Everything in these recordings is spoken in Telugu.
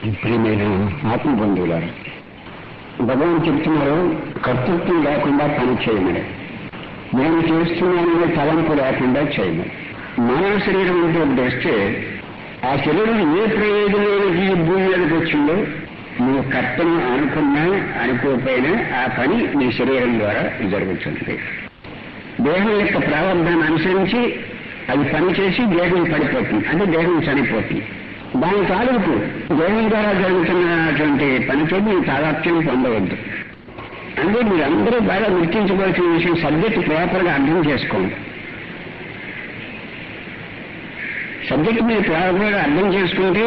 ప్రియమైన ఆత్మబంధువులారు భగవాన్ చెప్తున్నారు కర్తృత్వం లేకుండా పని చేయమని నేను చేస్తున్నాననే తలంపు లేకుండా చేయమని మానవ శరీరం ఉంటే వస్తే ఆ శరీరం ఏ ప్రయోజనానికి ఈ భూమి మీదకి వచ్చిందో నువ్వు కర్తను అనుకున్నా అనుకోకపోయినా ఆ పని నీ శరీరం ద్వారా జరుగుతుంది దేహం యొక్క ప్రారంభాన్ని అనుసరించి అది పని చేసి దేహం పడిపోతుంది అంటే దేహం చనిపోతుంది దాని తాలూకు దేహం ద్వారా జరుగుతున్నటువంటి పనితో మీరు తాదాత్మ్యం పొందవద్దు అంటే మీరందరూ బాగా గుర్తించుకోవాల్సిన విషయం సబ్జెక్ట్ ప్రాపర్గా అర్థం చేసుకోండి సబ్జెక్ట్ మీరు ప్రాపర్గా అర్థం చేసుకుంటే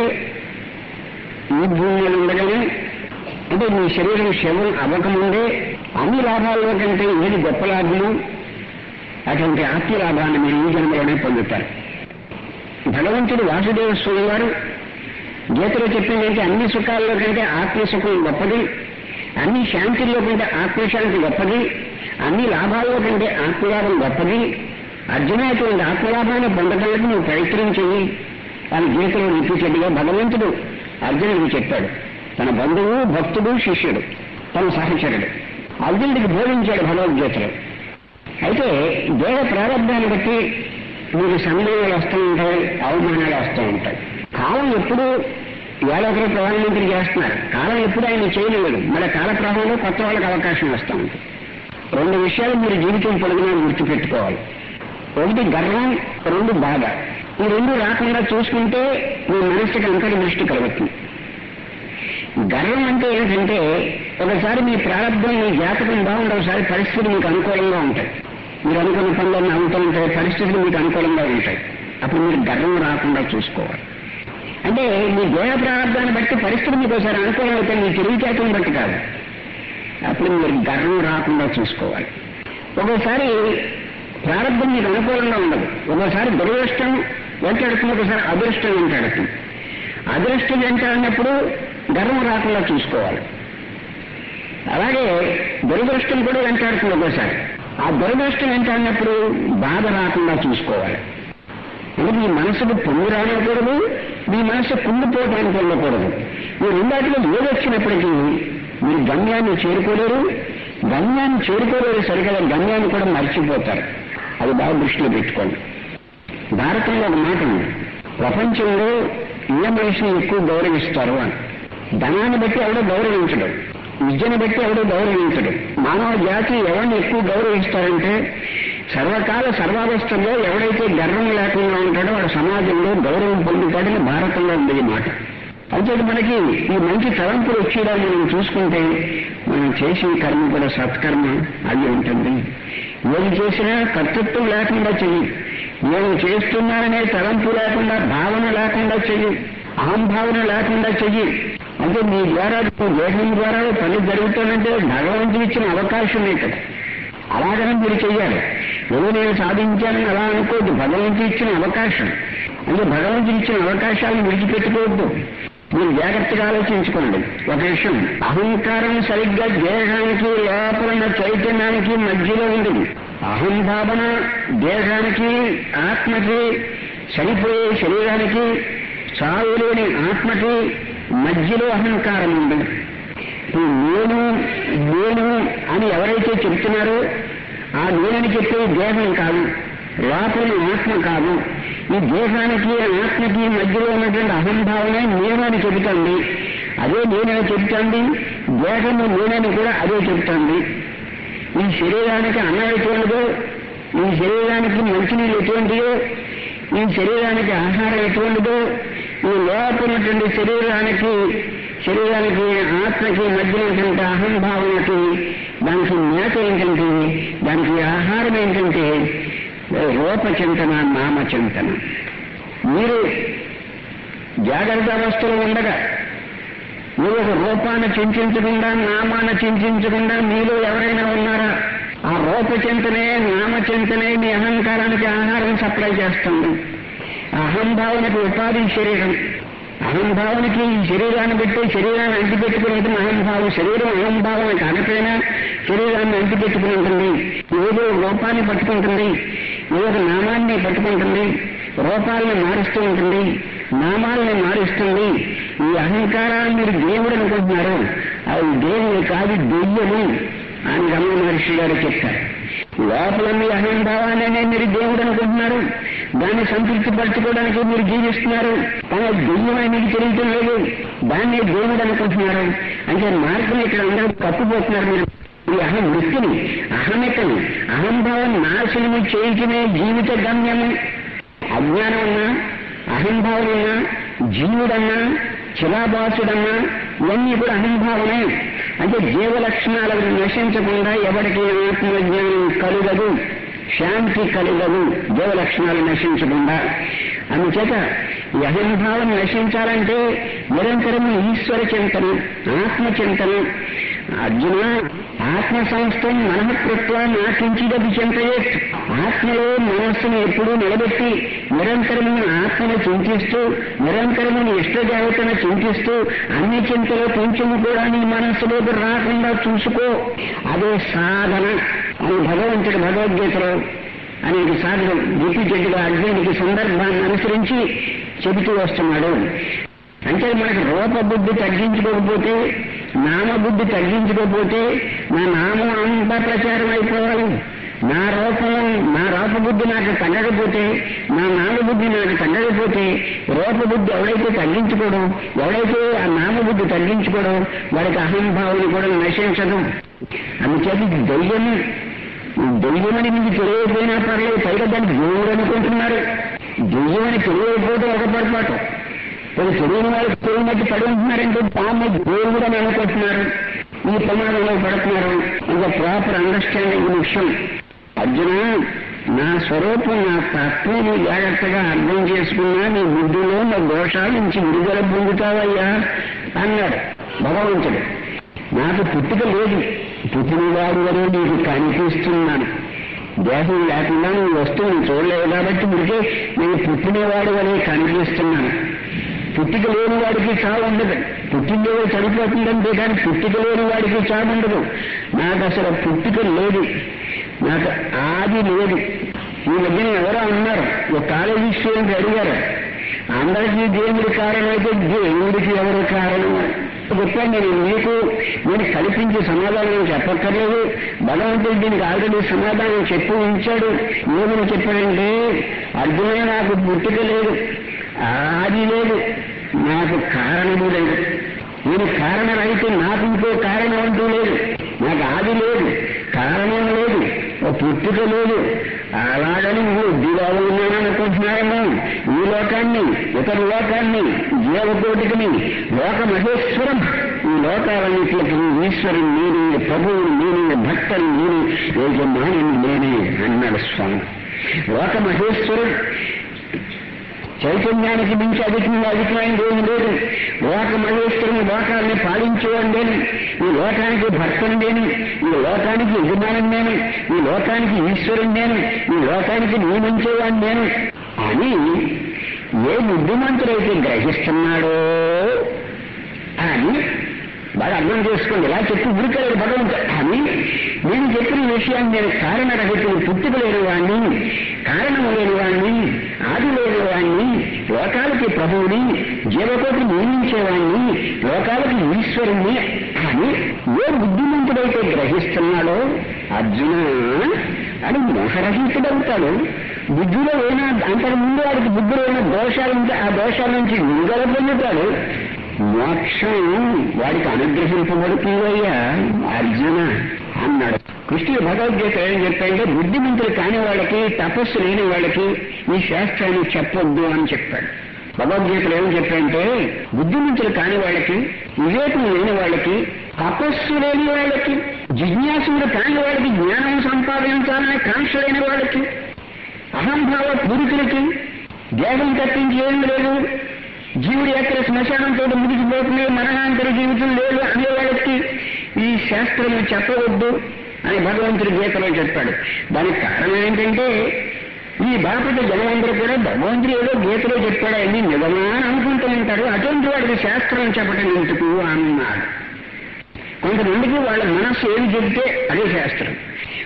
ఈ భూమి మీద ఉండగానే అంటే మీ శరీరం శవం అవ్వకముందే అన్ని లాభాల్లో కంటే ఏది గొప్ప లాభము అటువంటి ఆత్మ లాభాన్ని మీరు ఈ జన్మలోనే పొందుతారు భగవంతుడు వాసుదేవ స్వామి వారు గీతలో చెప్పిందంటే అన్ని సుఖాల్లో కంటే ఆత్మ సుఖం గొప్పది అన్ని శాంతిల్లో కంటే ఆత్మశాంతి గొప్పది అన్ని లాభాల్లో కంటే ఆత్మలాభం గొప్పది అర్జునాటువంటి ఆత్మలాభాన్ని పొందడానికి నువ్వు ప్రయత్నం చెయ్యి అని గీతలో నిప్పించట్టుగా భగవంతుడు అర్జునుడికి చెప్పాడు తన బంధువు భక్తుడు శిష్యుడు తన సహచరుడు అర్జునుడికి బోధించాడు భగవద్గీతలో అయితే దేహ ప్రారంభాన్ని బట్టి మీకు సందేహాలు వస్తూ ఉంటాయి అవమానాలు వస్తూ ఉంటాయి కాలం ఎప్పుడు వేలొకరు ప్రధానమంత్రి చేస్తున్నారు కాలం ఎప్పుడు ఆయన చేయలేదు మళ్ళీ కాల ప్రవాహంలో కొత్త వాళ్ళకి అవకాశం వస్తూ ఉంటుంది రెండు విషయాలు మీరు జీవితం పొడుగునా గుర్తుపెట్టుకోవాలి ఒకటి గర్వం రెండు బాధ ఈ రెండు రాకుండా చూసుకుంటే మీ మనసుకి అంతర్దృష్టి కలుగుతుంది గర్వం అంటే ఏంటంటే ఒకసారి మీ ప్రారంభం మీ జాతకం బాగుంటే ఒకసారి పరిస్థితులు మీకు అనుకూలంగా ఉంటాయి మీరు అనుకున్న పనులన్నీ అవుతూ ఉంటాయి పరిస్థితులు మీకు అనుకూలంగా ఉంటాయి అప్పుడు మీరు గర్వం రాకుండా చూసుకోవాలి అంటే మీ దేహ ప్రారంభాన్ని బట్టి పరిస్థితులు మీకు ఒకసారి అనుకూలం అయితే మీ తెలివితేటలను బట్టి కాదు అప్పుడు మీరు గర్వం రాకుండా చూసుకోవాలి ఒక్కోసారి ప్రారంభం మీకు అనుకూలంగా ఉండదు ఒక్కోసారి దురదృష్టం వెంటాడుతుంది ఒకసారి అదృష్టం వెంటాడుతుంది అదృష్టం వెంటాడినప్పుడు గర్వం రాకుండా చూసుకోవాలి అలాగే దురదృష్టం కూడా వెంటాడుతుంది ఒక్కోసారి ఆ దురదృష్టం వెంటాడినప్పుడు బాధ రాకుండా చూసుకోవాలి అంటే మీ మనసుకు పొంగి రానివ్వకూడదు మీ మనసు కుంగిపోవడానికి వెళ్ళకూడదు ఈ రెండాటిలో ఏదొచ్చినప్పటికీ మీరు గమ్యాన్ని చేరుకోలేరు గమ్యాన్ని చేరుకోలేరు సరిగల గమ్యాన్ని కూడా మర్చిపోతారు అది బాగా దృష్టిలో పెట్టుకోండి భారతంలో ఒక మాట ఉంది ప్రపంచంలో ఏ మనిషిని ఎక్కువ గౌరవిస్తారు అని ధనాన్ని బట్టి ఎవడో గౌరవించడు విద్యను బట్టి ఎవడో గౌరవించడు మానవ జాతి ఎవరిని ఎక్కువ గౌరవిస్తారంటే సర్వకాల సర్వావస్థల్లో ఎవడైతే గర్వం లేకుండా ఉంటాడో వాడు సమాజంలో గౌరవం పొందుతాడని భారతంలో ఉంది ఈ మాట అంటే మనకి ఈ మంచి తలంపులు వచ్చేలా మనం చూసుకుంటే మనం చేసిన కర్మ కూడా సత్కర్మ అది ఉంటుంది ఏది చేసినా కర్తృత్వం లేకుండా చెయ్యి నేను చేస్తున్నాననే తలంపు లేకుండా భావన లేకుండా చెయ్యి అహంభావన లేకుండా చెయ్యి అంటే మీ ద్వారా దేహం ద్వారా పని జరుగుతుందంటే భగవంతుడు ఇచ్చిన అవకాశమే కదా అలాగనే మీరు చెయ్యాలి ఏదో నేను సాధించానని అలా అనుకోవద్దు భగవంతుడు ఇచ్చిన అవకాశం అంటే భగవంతుడు ఇచ్చిన అవకాశాలను విడిచిపెట్టుకోవద్దు మీరు జాగ్రత్తగా ఆలోచించుకోండి ఒక విషయం అహంకారం సరిగ్గా దేహానికి లోపల చైతన్యానికి మధ్యలో ఉంది అహంభావన దేహానికి ఆత్మకి చనిపోయే శరీరానికి చావులేని ఆత్మకి మధ్యలో అహంకారం ఉంది ఇప్పుడు నేను నేను అని ఎవరైతే చెప్తున్నారో ఆ నేనని చెప్పే దేహం కాదు లోపల ఆత్మ కాదు ఈ దేహానికి ఆత్మకి మధ్యలో ఉన్నటువంటి అహంభావనే నేను అని చెబుతుంది అదే నేనని చెబుతుంది దేహము నేనని కూడా అదే చెబుతుంది ఈ శరీరానికి అన్నం ఎటువంటిదో ఈ శరీరానికి మంచినీళ్ళు ఎటువంటిదో ఈ శరీరానికి ఆహారం ఎటువంటిదో ఈ లోపలటువంటి శరీరానికి శరీరానికి ఆత్మకి మధ్య ఉన్నటువంటి అహంభావనకి దానికి మేత ఏంటంటే దానికి ఆహారం ఏంటంటే రూపచింతన నామచింతన మీరు జాగ్రత్త అవస్థలో ఉండగా మీరు ఒక రూపాన్ని చింతించకుండా నామాన్ని చింతించకుండా మీలో ఎవరైనా ఉన్నారా ఆ రూపచింతనే నామచింతనే మీ అహంకారానికి ఆహారం సప్లై చేస్తుంది అహంభావనకి ఉపాధి శరీరం అహంభావనకి ఈ శరీరాన్ని పెట్టి శరీరాన్ని అంటిపెట్టుకుని ఉంటుంది అహంభావం శరీరం అహంభావన కాకపోయినా శరీరాన్ని అంటిపెట్టుకుని ఉంటుంది ఏదో రూపాన్ని పట్టుకుంటుంది ఏదో నామాన్ని పట్టుకుంటుంది రూపాలను మారుస్తూ ఉంటుంది నామాలని మారుస్తుంది ఈ అహంకారాన్ని మీరు దేవుడు అనుకుంటున్నారు అది దేవుడు కాదు దెయ్యము అని రమణ మహర్షి గారు చెప్తారు లోపల మీ అహంభావాన్ని మీరు దేవుడు అనుకుంటున్నారు దాన్ని సంతృప్తి పరచుకోవడానికి మీరు జీవిస్తున్నారు కానీ దెయ్యం మీకు తెలియటం లేదు దాన్ని దేవుడు అనుకుంటున్నారు అంటే మార్గం ఇక్కడ అందరూ తప్పుపోతున్నారు మీరు ఈ అహం వృత్తిని అహమికని అహంభావం నాశనము చేయటమే జీవిత గమ్యము అజ్ఞానం ఉన్నా అహంభావం ఉన్నా జీవుడన్నా చిలాబాసుడన్నా ఇవన్నీ కూడా అహంభావమే అంటే జీవ లక్షణాలను నశించకుండా ఎవరికి ఆత్మజ్ఞానం కలుగదు శాంతి కలుగదు జీవ లక్షణాలు నశించకుండా అందుచేత ఈ అహంభావం నశించాలంటే నిరంతరము ఈశ్వర చింతన ఆత్మ చింతన అర్జున ఆత్మ సంస్థం మనఃకృత్వ నాకించిదది చింతయే ఆత్మలో మనస్సును ఎప్పుడూ నిలబెట్టి నిరంతరము ఆత్మను చింతిస్తూ నిరంతరము ఇష్టదేవతను చింతిస్తూ అన్ని చింతలు కొంచెము కూడా నీ మనస్సులోకి రాకుండా చూసుకో అదే సాధన అని భగవంతుడు భగవద్గీతలో అనేక సార్లు రిపీటెడ్గా అర్జునుడికి సందర్భాన్ని అనుసరించి చెబుతూ వస్తున్నాడు అంటే మనకు రూపబుద్ధి తగ్గించుకోకపోతే నామబుద్ధి తగ్గించుకోకపోతే నా నామం అంతా ప్రచారం అయిపోవాలి నా రూపం నా రూపబుద్ధి నాకు తగ్గకపోతే నా నామబుద్ధి నాకు తగ్గకపోతే రూపబుద్ధి ఎవడైతే తగ్గించుకోవడం ఎవడైతే ఆ నామబుద్ధి తగ్గించుకోవడం వాడికి అహంభావం కూడా నశించదు అందుచేత ఇది దయ్యం దెయ్యమని మీకు తెలియకపోయినా పర్లేదు పైగా దాన్ని దేవుడు అనుకుంటున్నారు దెయ్యమని తెలియకపోవడం ఒక పొరపాటు అది తెలియని వాళ్ళు తెలియనట్టు పడి ఉంటున్నారంటే తాము దేవుడు అని అనుకుంటున్నారు ఈ ప్రమాదంలో పడుతున్నారు ఇంకా ప్రాపర్ అండర్స్టాండింగ్ విషయం అర్జున నా స్వరూపం నా తత్వాన్ని జాగ్రత్తగా అర్థం చేసుకున్నా నీ బుద్ధిలో నా దోషాల నుంచి విడుదల పొందుతావయ్యా అన్నాడు భగవంతుడు నాకు పుట్టుక లేదు పుట్టినవాడు వరే నీకు కనిపిస్తున్నాను దేహం లేకుండా నీ వస్తువుని చూడలేవు కాబట్టి ఇదికే నేను పుట్టినవాడు వరే కనిపిస్తున్నాను పుట్టిక లేని వాడికి చావు ఉండదు పుట్టిందేవో చనిపోతుందంటే కానీ పుట్టిక లేని వాడికి చావు ఉండదు నాకు అసలు పుట్టిక లేదు నాకు ఆది లేదు ఈ మధ్యన ఎవరో అన్నారు ఒక కాలేజీ స్టూడెంట్ అడిగారు అందరికీ దేవుడి కారణమైతే దేవుడికి ఎవరు కారణం చెప్పాను నేను మీకు నేను కల్పించి సమాధానం చెప్పక్కర్లేదు భగవంతుడు దీనికి ఆల్రెడీ సమాధానం చెప్పి ఉంచాడు ఏమని చెప్పాడంటే అర్జునే నాకు పుట్టుక లేదు ఆది లేదు నాకు కారణము లేదు నేను కారణమైతే నాకు ఇంకో కారణం అంటూ లేదు నాకు ఆది లేదు కారణం లేదు ఓ పుట్టుక లేదు అలాగని నువ్వు దివాలు ఉన్నాననుకుంటున్నారేమో ఈ లోకాన్ని ఇతర లోకాన్ని జీవకోటికిని లోక మహేశ్వరం ఈ లోకాలన్నింటికి ఈశ్వరుని నేనే ప్రభువుని నేనే భక్తుని నేనే యజమాని నేనే అన్నాడు స్వామి లోక మహేశ్వరుడు చైతన్యానికి మించి అధికంగా అధికమైనది ఏమి లేదు లోక మహేశ్వరుని లోకాన్ని పాలించేవాడు నేను ఈ లోకానికి భక్తుని నేను ఈ లోకానికి యజమాని నేను ఈ లోకానికి ఈశ్వరుని నేను ఈ లోకానికి నియమించేవాడిని నేను అని ఏ బుద్ధిమంతుడైతే గ్రహిస్తున్నాడో అని బాగా అర్థం చేసుకోండి ఇలా చెప్పి ఉరికలేడు భగవంతుడు అని నేను చెప్పిన విషయాన్ని నేను కారణరహితులు పుట్టుక లేని వాణ్ణి కారణము లేని వాణ్ణి ఆది లేని వాణ్ణి లోకాలకి ప్రభువుని జీవకోటి నియమించేవాణ్ణి లోకాలకి ఈశ్వరుణ్ణి అని ఏ బుద్ధిమంతుడైతే గ్రహిస్తున్నాడో అర్జున అని మోహరహితుడవుతాడు బుద్ధిలో ఏమైనా అంతకు ముందు వాడికి బుద్ధిలో ఏమైనా దోషాలు ఉంటే ఆ దోషాల నుంచి విడుదల పొందుతాడు మోక్షం వాడికి అనుగ్రహింపబడుతుందయ్యా అర్జున అన్నాడు కృష్ణుడు భగవద్గీత ఏం చెప్పాడంటే బుద్ధిమంతులు కాని వాళ్ళకి తపస్సు లేని వాళ్ళకి ఈ శాస్త్రాన్ని చెప్పొద్దు అని చెప్పాడు భగవద్గీతలో ఏం చెప్పాడంటే బుద్ధిమంతులు కాని వాళ్ళకి వివేకం లేని వాళ్ళకి తపస్సు లేని వాళ్ళకి జిజ్ఞాసుడు కాని వాళ్ళకి జ్ఞానం సంపాదించాలనే కాంక్ష లేని వాళ్ళకి అహంభావ పూరితులకి దేహం తప్పించి ఏం లేదు జీవుడు ఎక్కడ శ్మశానంతో ముగిసిపోతుంది మరణాంతర జీవితం లేదు అనే వాళ్ళకి ఈ శాస్త్రం చెప్పవద్దు అని భగవంతుడి గీతలో చెప్పాడు దానికి కారణం ఏంటంటే ఈ బాపట జనమందరూ కూడా భగవంతుడు ఏదో గీతలో చెప్పాడు అన్ని నిజమా అని అనుకుంటూ ఉంటారు అటువంటి వాడికి శాస్త్రం చెప్పడం ఎందుకు అన్నాడు కొంతమందికి వాళ్ళ మనస్సు ఏది చెబితే అదే శాస్త్రం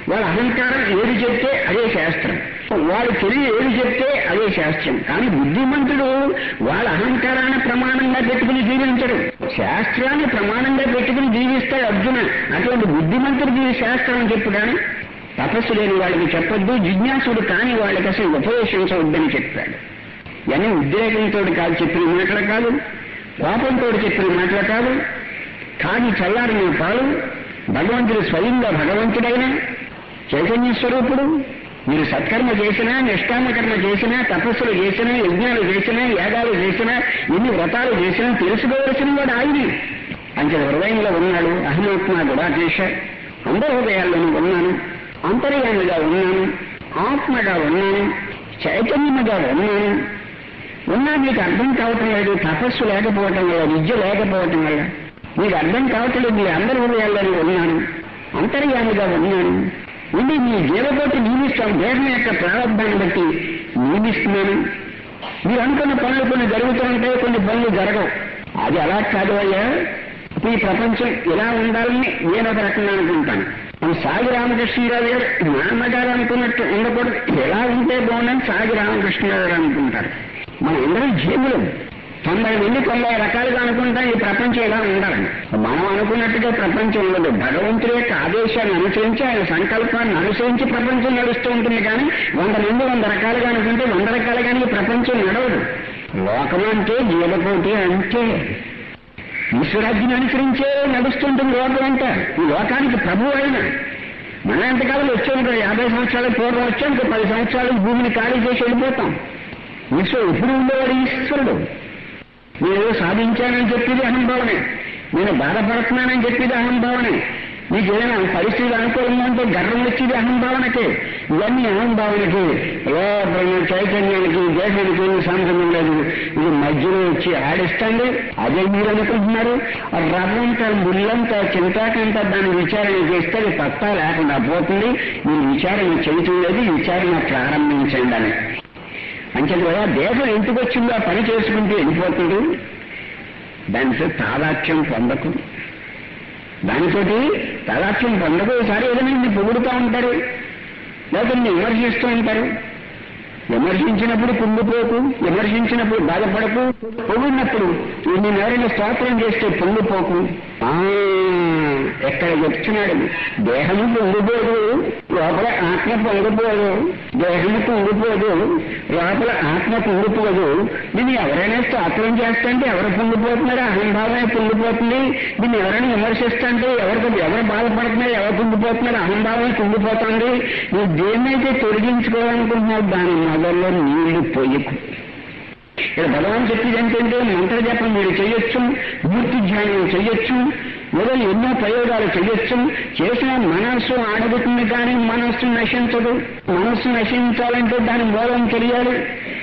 వాళ్ళ అహంకారం ఏది చెప్తే అదే శాస్త్రం వాడు తెలివి ఏది చెప్తే అదే శాస్త్రం కానీ బుద్ధిమంతుడు వాళ్ళ అహంకారాన్ని ప్రమాణంగా పెట్టుకుని జీవించడు శాస్త్రాన్ని ప్రమాణంగా పెట్టుకుని జీవిస్తాడు అర్జున అటువంటి బుద్ధిమంతుడికి ఈ శాస్త్రం అని చెప్పు కానీ తపస్సు లేని వాళ్ళకి చెప్పొద్దు జిజ్ఞాసుడు కాని వాళ్ళకి అసలు ఉపదేశించవద్దని చెప్పాడు ఇవన్నీ ఉద్రేకంతో కాదు చెప్పిన మాటలు కాదు కోపంతో చెప్పిన మాటలు కాదు కాగి చల్లారిన పాలు భగవంతుడు స్వయంగా భగవంతుడైన చైతన్య స్వరూపుడు మీరు సత్కర్మ చేసినా నిష్కామ కర్మ చేసినా తపస్సులు చేసినా యజ్ఞాలు చేసినా యాగాలు చేసినా ఎన్ని వ్రతాలు చేసినా తెలుసుకోవలసిన వాడు ఆయనే అంచె హృదయంలో ఉన్నాడు అహమాత్మ గుడాకేశ అందరి హృదయాల్లోనూ ఉన్నాను అంతర్యామిగా ఉన్నాను ఆత్మగా ఉన్నాను చైతన్యముగా ఉన్నాను ఉన్నా మీకు అర్థం కావటం లేదు తపస్సు లేకపోవటం వల్ల విద్య లేకపోవటం వల్ల మీకు అర్థం కావటం లేదు మీ అందరి హృదయాల్లోనే ఉన్నాను అంతర్యామిగా ఉన్నాను ఉండి మీ జీవకోటి నియమిస్తాను దేహం యొక్క ప్రారంభాన్ని బట్టి నియమిస్తున్నాను మీరు అనుకున్న పనులు కొన్ని జరుగుతూ ఉంటాయి కొన్ని పనులు జరగవు అది అలా కాదు అయ్యా ఈ ప్రపంచం ఇలా ఉండాలని నేను ఒక రకంగా అనుకుంటాను మన సాగి రామకృష్ణరావు గారు నాన్నగారు అనుకున్నట్టు ఉండకూడదు ఎలా ఉంటే బాగుందని సాగి రామకృష్ణరావు గారు అనుకుంటారు మన అందరం జీవులు తొంభై మంది తొంభై రకాలుగా అనుకుంటాం ఈ ప్రపంచం ఇలా ఉండాలని మనం అనుకున్నట్టుగా ప్రపంచం ఉండదు భగవంతుడి యొక్క ఆదేశాన్ని అనుసరించి ఆయన సంకల్పాన్ని అనుసరించి ప్రపంచం నడుస్తూ ఉంటుంది కానీ వంద మంది వంద రకాలుగా అనుకుంటే వంద రకాలుగానే ఈ ప్రపంచం నడవదు లోకం అంటే జీవకోటి అంటే ఈశ్వరాజ్యం అనుసరించే నడుస్తుంటుంది లోకం అంతా ఈ లోకానికి ప్రభు అయిన మన ఎంతకాలం వచ్చాం కదా యాభై సంవత్సరాల పూర్వం వచ్చాం ఇంకా పది సంవత్సరాలు భూమిని ఖాళీ చేసి వెళ్ళిపోతాం ఈశ్వరుడు ఎప్పుడు ఉండేవాడు ఈశ్వరుడు నేను సాధించానని చెప్పేది అహంభావనే నేను బాధపడుతున్నానని చెప్పేది అహంభావనే నీకు ఏదైనా పరిస్థితులు అనుకూలంగా ఉంటే గర్వం వచ్చేది అహంభావనకే ఇవన్నీ అహంభావనకి లోపల చైతన్యానికి దేశానికి ఏమి సంబంధం లేదు ఇది మధ్యలో వచ్చి ఆడిస్తుంది అదే మీరు అనుకుంటున్నారు ఆ రవ్వంతా ముళ్ళంతా చింతాకంతా దాన్ని విచారణ చేస్తే అది పత్తా లేకుండా పోతుంది మీరు విచారణ చేయటం లేదు విచారణ ప్రారంభించండి అని అంచేది కదా దేశం ఎందుకు వచ్చిందో ఆ పని చేసుకుంటూ వెళ్ళిపోతుంది దానితో తాదాత్యం పొందకు దానితోటి తాదాత్యం పొందకు ఒకసారి ఏదైనా నిన్ను పొగుడుతూ ఉంటారు లేకపోతే నిన్ను విమర్శిస్తూ ఉంటారు విమర్శించినప్పుడు కుంగిపోకు విమర్శించినప్పుడు బాధపడకు పొగిడినప్పుడు నేను ఎవరైనా స్తోత్రం చేస్తే పొంగిపోకు ఆ, ఎక్కడ చెప్తున్నాడు దేహము పొంగిపోదు లోపల ఆత్మ పొంగిపోదు దేహము పొంగిపోదు లోపల ఆత్మ పొంగిపోదు దీన్ని ఎవరైనా స్తోత్రం చేస్తుంటే ఎవరు పొంగిపోతున్నారు అహంభావమే పొంగిపోతుంది దీన్ని ఎవరైనా విమర్శిస్తుంటే ఎవరికి ఎవరు బాధపడుతున్నారు ఎవరు పొంగిపోతున్నారు అహంభావమే పొంగిపోతుంది నువ్వు దేన్నైతే తొలగించుకోవాలనుకుంటున్నావు దాని మొదల్లో నీళ్లు పోయకు ఇక్కడ భగవాన్ చెప్పేది ఏంటంటే మంత్ర జపం మీరు చేయొచ్చు మూర్తి ధ్యానం చేయొచ్చు మొదలు ఎన్నో ప్రయోగాలు చేయొచ్చు చేసిన మనస్సు ఆడబుతుంది కానీ మనస్సు నశించదు మనస్సు నశించాలంటే దాని మూలం తెలియాలి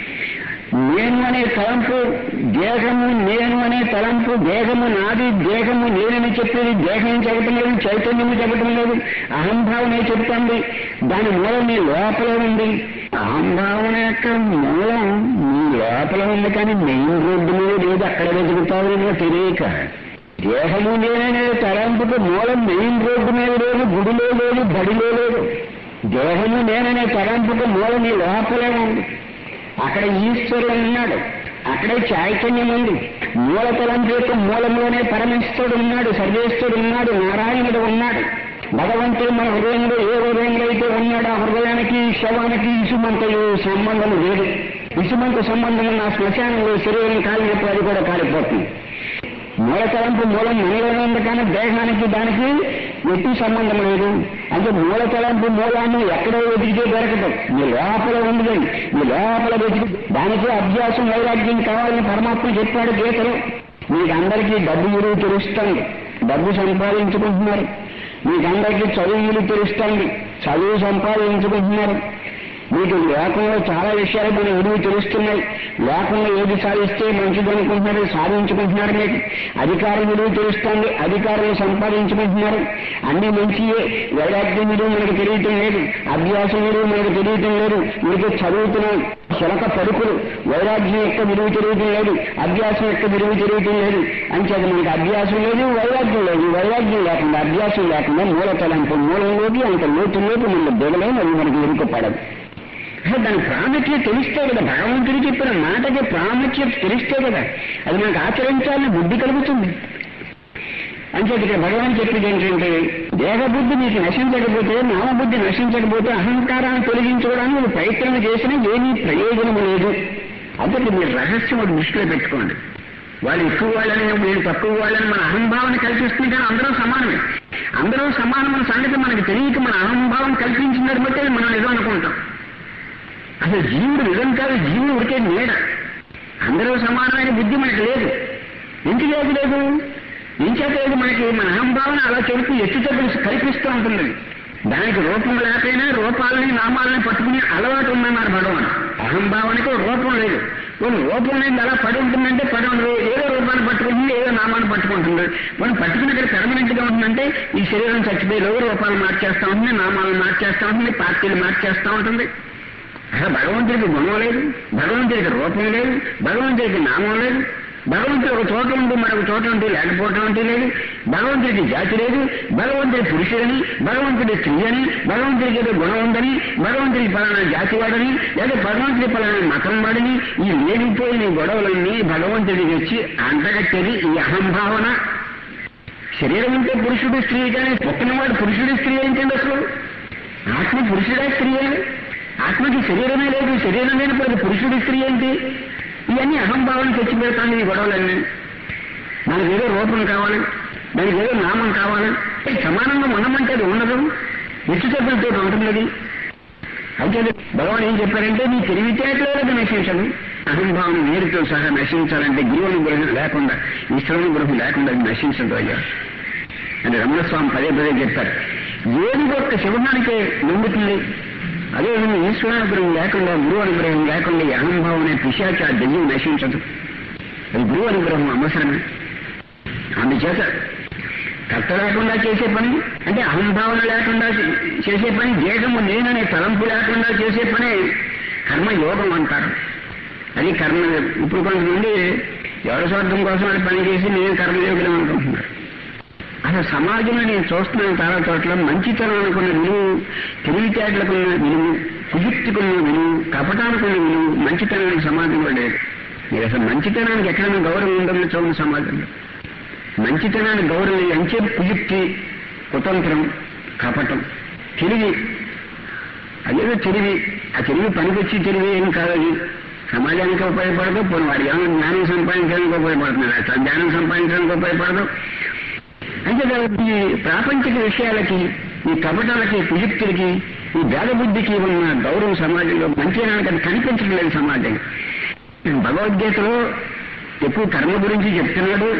నేను అనే తలంపు దేహము నేను అనే తలంపు దేహము నాది దేహము నేనని చెప్పేది దేహం చెప్పటం లేదు చైతన్యము చెప్పటం లేదు అహంభావనే చెప్తుంది దాని మూలం నీ లోపల ఉంది అహంభావన యొక్క మూలం నీ లోపల ఉంది కానీ మెయిన్ రోడ్డు మీద లేదు అక్కడ వెతుకుతావు తెలియక దేహము నేననే తలంపుకు మూలం మెయిన్ రోడ్డు మీద లేదు గుడిలో లేదు బడిలో లేదు దేహము నేననే తలంపుకు మూలం నీ లోపలే ఉంది అక్కడ ఈశ్వరుడు ఉన్నాడు అక్కడే చైతన్యం ఉంది మూల తలంపు యొక్క మూలంలోనే పరమేశ్వరుడు ఉన్నాడు సర్వేశ్వరుడు ఉన్నాడు నారాయణుడు ఉన్నాడు భగవంతుడు మన హృదయంలో ఏ హృదయంలో అయితే ఉన్నాడో ఆ హృదయానికి శవానికి ఇసుమంతయు సంబంధం లేదు ఇసుమంత సంబంధం ఉన్న ఆ శ్మశానంలో శరీరం కాలినప్పుడు అది కూడా కాలిపోతుంది మూల తలంపు మూలం మనలోనే ఉంది కానీ దేహానికి దానికి ఎట్టి సంబంధం లేదు అంటే మూల తలంపు మూలాన్ని ఎక్కడో వెతికితే దొరకదు మీ లోపల ఉంది మీ లోపల వెతికి దానికి అభ్యాసం వైరాగ్యం కావాలని పరమాత్మ చెప్పాడు గీతలో మీకు అందరికీ డబ్బు విలువ తెలుస్తుంది డబ్బు సంపాదించుకుంటున్నారు మీకందరికీ చదువు విలువ తెలుస్తుంది చదువు సంపాదించుకుంటున్నారు మీకు లోకంలో చాలా విషయాలు మన విలువ తెలుస్తున్నాయి లోకంలో ఏది సాధిస్తే మంచిది అనుకుంటున్నారు సాధించుకుంటున్నారు మీకు అధికారం విలువ తెలుస్తుంది అధికారులు సంపాదించుకుంటున్నారు అన్ని మంచియే వైరాగ్యం విలువ మనకు తెలియటం లేదు అభ్యాసం విలువ మనకు తెలియటం లేదు మీకు చదువుతున్నాం చిలక పడుకులు వైరాగ్యం యొక్క విలువ తిరుగుతుంది లేదు అభ్యాసం యొక్క విలువ తిరుగుతుంది లేదు అంచేత మనకి అభ్యాసం లేదు వైరాగ్యం లేదు వైరాగ్యం లేకుండా అభ్యాసం లేకుండా మూల తలంపు మూలంలోకి అంత లోతుల్లోకి మన దిగలేని అది మనకి ఎరుకపడదు అసలు దాని ప్రాముఖ్యత తెలిస్తే కదా భగవంతుడు చెప్పిన మాటకి ప్రాముఖ్యత తెలిస్తే కదా అది మనకు ఆచరించాలని బుద్ధి కలుగుతుంది అంచేది ఇక్కడ భగవాన్ చెప్పేది ఏంటంటే దేహబుద్ధి మీకు నశించకపోతే నామబుద్ధి నశించకపోతే అహంకారాన్ని తొలగించుకోవడానికి మీరు ప్రయత్నం చేసినా ఏమీ ప్రయోజనము లేదు అందుకే మీరు రహస్యం ఒకటి దృష్టిలో పెట్టుకోండి వాళ్ళు ఎక్కువ వాళ్ళని వీళ్ళు తక్కువ వాళ్ళని మన అహంభావన కల్పిస్తుంది కానీ అందరూ సమానమే అందరూ సమానమైన సంగతి మనకి తెలియక మన అహంభావం కల్పించిందని బట్టి అది మనం నిజం అనుకుంటాం అసలు జీవుడు నిజం కాదు జీవుడు ఉడికే నీడ అందరూ సమానమైన బుద్ధి మనకు లేదు ఎందుకు లేదు లేదు ఇంచేత లేదు మనకి మన అహంభావన అలా చెబుతూ ఎత్తుతగ్గులు కల్పిస్తూ ఉంటుంది దానికి రూపం లేకపోయినా రూపాలని నామాలని పట్టుకునే అలవాటు ఉందన్నారు భగవాన్ అహంభావానికి ఒక రూపం లేదు కొన్ని రూపం లేదు అలా పడి ఉంటుందంటే పడి ఉండదు ఏదో రూపాన్ని పట్టుకుంటుంది ఏదో నామాన్ని పట్టుకుంటుంది మనం పట్టుకుని ఇక్కడ పెర్మనెంట్ గా ఉంటుందంటే ఈ శరీరం చచ్చిపోయి లోగు రూపాలు మార్చేస్తా ఉంటుంది నామాలను మార్చేస్తా ఉంటుంది పార్టీలు మార్చేస్తా ఉంటుంది అసలు భగవంతుడికి గుణం లేదు భగవంతుడికి రూపం లేదు భగవంతుడికి నామం లేదు భగవంతుడు ఒక చోట ఉండి మరొక చోట ఉండి లేకపోవటం అంటే లేదు భగవంతుడికి జాతి లేదు భగవంతుడి పురుషుడని భగవంతుడి స్త్రీ అని భగవంతుడికి ఏదో గుణం ఉందని భగవంతుడికి పలానా జాతి వాడని లేదా భగవంతుడి పలానా మతం వాడని ఈ లేనిపోయిన గొడవలన్నీ భగవంతుడికి వచ్చి అంటగట్టేది ఈ అహంభావన శరీరం ఉంటే పురుషుడు స్త్రీ కానీ పుట్టినవాడు పురుషుడి స్త్రీ ఏంటండి అసలు ఆత్మ పురుషుడా స్త్రీయే ఆత్మకి శరీరమే లేదు శరీరం లేనప్పుడు అది పురుషుడి స్త్రీ ఏంటి ఇవన్నీ అహంభావం తెచ్చి పెడతాను ఈ గొడవలన్నీ మనకి ఏదో రూపం కావాలి దానికి ఏదో నామం కావాలి సమానంగా ఉండమంటే అది ఉండదు నిత్యతలతో ఉంటుంది అది అయితే భగవాన్ ఏం చెప్పారంటే నీ తెలివితేటలో అది నశించదు అహంభావం నీరుతో సహా నశించాలంటే గురువు అనుగ్రహం లేకుండా ఈశ్వరానుగ్రహం లేకుండా అది నశించదు అయ్యా అని రమణస్వామి పదే పదే చెప్పారు ఏది ఒక్క శివనానికే నమ్ముతుంది అదే ఈశ్వరానుగ్రహం లేకుండా గురువు అనుగ్రహం లేకుండా ఈ అహంభావం అనే పిశాచ ఆ దెయ్యం నశించదు అది గురువు అనుగ్రహం అవసరమే అందుచేత కర్త లేకుండా చేసే పని అంటే అహంభావన లేకుండా చేసే పని దేహము నేననే తలంపు లేకుండా చేసే పనే కర్మయోగం అంటారు అది కర్మ ఇప్పుడు కొంతమంది ఎవరి స్వార్థం కోసం అది పని చేసి నేను కర్మయోగులం అనుకుంటున్నారు అసలు సమాజంలో నేను చూస్తున్నాను చాలా చోట్ల మంచితనానికున్న విలువ తెలివితేటలకున్న విలువ కుయుక్తికున్న విలువ కపటానికున్న విలువ మంచితనానికి సమాజంలో లేదు మీరు అసలు మంచితనానికి ఎక్కడైనా గౌరవం ఉంటుందో చూడండి సమాజంలో మంచితనానికి గౌరవం అంచే కుయుక్తి కుతంత్రం కపటం తెలివి అదేదో తెలివి ఆ తెలివి పనికొచ్చి తెలివి ఏం కాదు అది సమాజానికి ఉపయోగపడదు పోనీ వాడి ఏమైనా జ్ఞానం సంపాదించడానికి ఉపయోగపడుతుంది అసలు జ్ఞానం సంపాదించడానికి ఉపయోగపడదు అంటే ఈ ప్రాపంచిక విషయాలకి ఈ కపటాలకి కుయుక్తులకి ఈ భేదబుద్ధికి ఉన్న గౌరవం సమాజంలో మంచితనానికి అది కనిపించడం లేదు సమాజం భగవద్గీతలో ఎక్కువ కర్మ గురించి చెప్తున్నాడు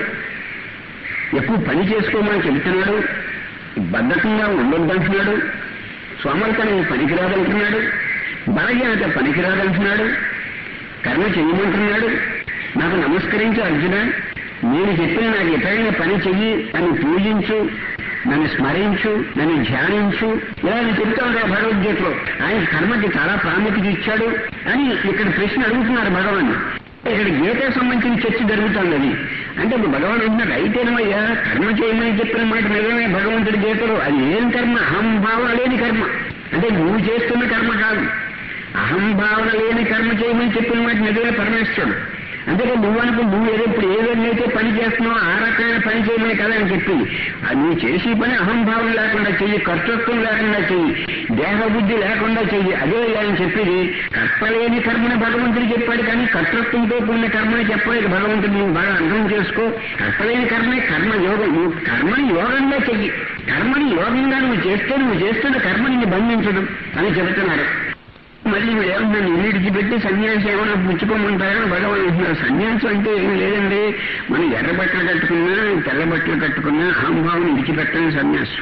ఎక్కువ పని చేసుకోమని చెబుతున్నాడు బద్ధకంగా ఉండొద్దంటున్నాడు సోమరితనం పనికిరాదంటున్నాడు బలహీనత పనికిరాదంటున్నాడు కర్మ చేయమంటున్నాడు నాకు నమస్కరించు అర్జున నేను చెప్పిన నాకు ఎప్పుడైనా పని చెయ్యి నన్ను పూజించు నన్ను స్మరించు నన్ను ధ్యానించు ఇలా నేను చెప్తా ఉంటాను భగవద్గీతలో ఆయన కర్మకి చాలా ప్రాముఖ్యత ఇచ్చాడు అని ఇక్కడ ప్రశ్న అడుగుతున్నారు భగవాన్ ఇక్కడ గీతకు సంబంధించిన చర్చ జరుగుతుంది అది అంటే ఇప్పుడు భగవాన్ అంటున్నాడు అయితేనమయ్యా కర్మ చేయమని చెప్పిన మాట నిజమే భగవంతుడి గీతలో అది ఏం కర్మ అహంభావన లేని కర్మ అంటే నువ్వు చేస్తున్న కర్మ కాదు అహంభావన లేని కర్మ చేయమని చెప్పిన మాట నిజమే పరమేశ్వరుడు అంతేకా నువ్వు అనుకో నువ్వు ఏదో ఇప్పుడు ఏదైతే పని చేస్తున్నావో ఆ రకమైన పని చేయమని కదా అని చెప్పి అది నువ్వు చేసే పని అహంభావం లేకుండా చెయ్యి కర్తృత్వం లేకుండా చెయ్యి దేహబుద్ధి లేకుండా చెయ్యి అదే ఆయన చెప్పేది కర్తలేని కర్మని భగవంతుడు చెప్పాడు కానీ కర్తృత్వంతో కూడిన కర్మని చెప్పలేదు భగవంతుడు నువ్వు బాగా అర్థం చేసుకో కర్తలేని కర్మే కర్మ యోగం నువ్వు కర్మని యోగంగా చెయ్యి కర్మని యోగంగా నువ్వు చేస్తే నువ్వు చేస్తున్న కర్మని బంధించడం అని చెబుతున్నారు మళ్ళీ మీరు ఏమన్నా ఇల్లు విడిచిపెట్టి సన్యాసి ఏమైనా పుచ్చుకోమంటారని భగవాన్ అంటున్నారు సన్యాసం అంటే ఏం లేదండి మనం ఎర్ర బట్టలు కట్టుకున్నా తెల్ల బట్టలు కట్టుకున్నా అహంభావం విడిచిపెట్టడం సన్యాసం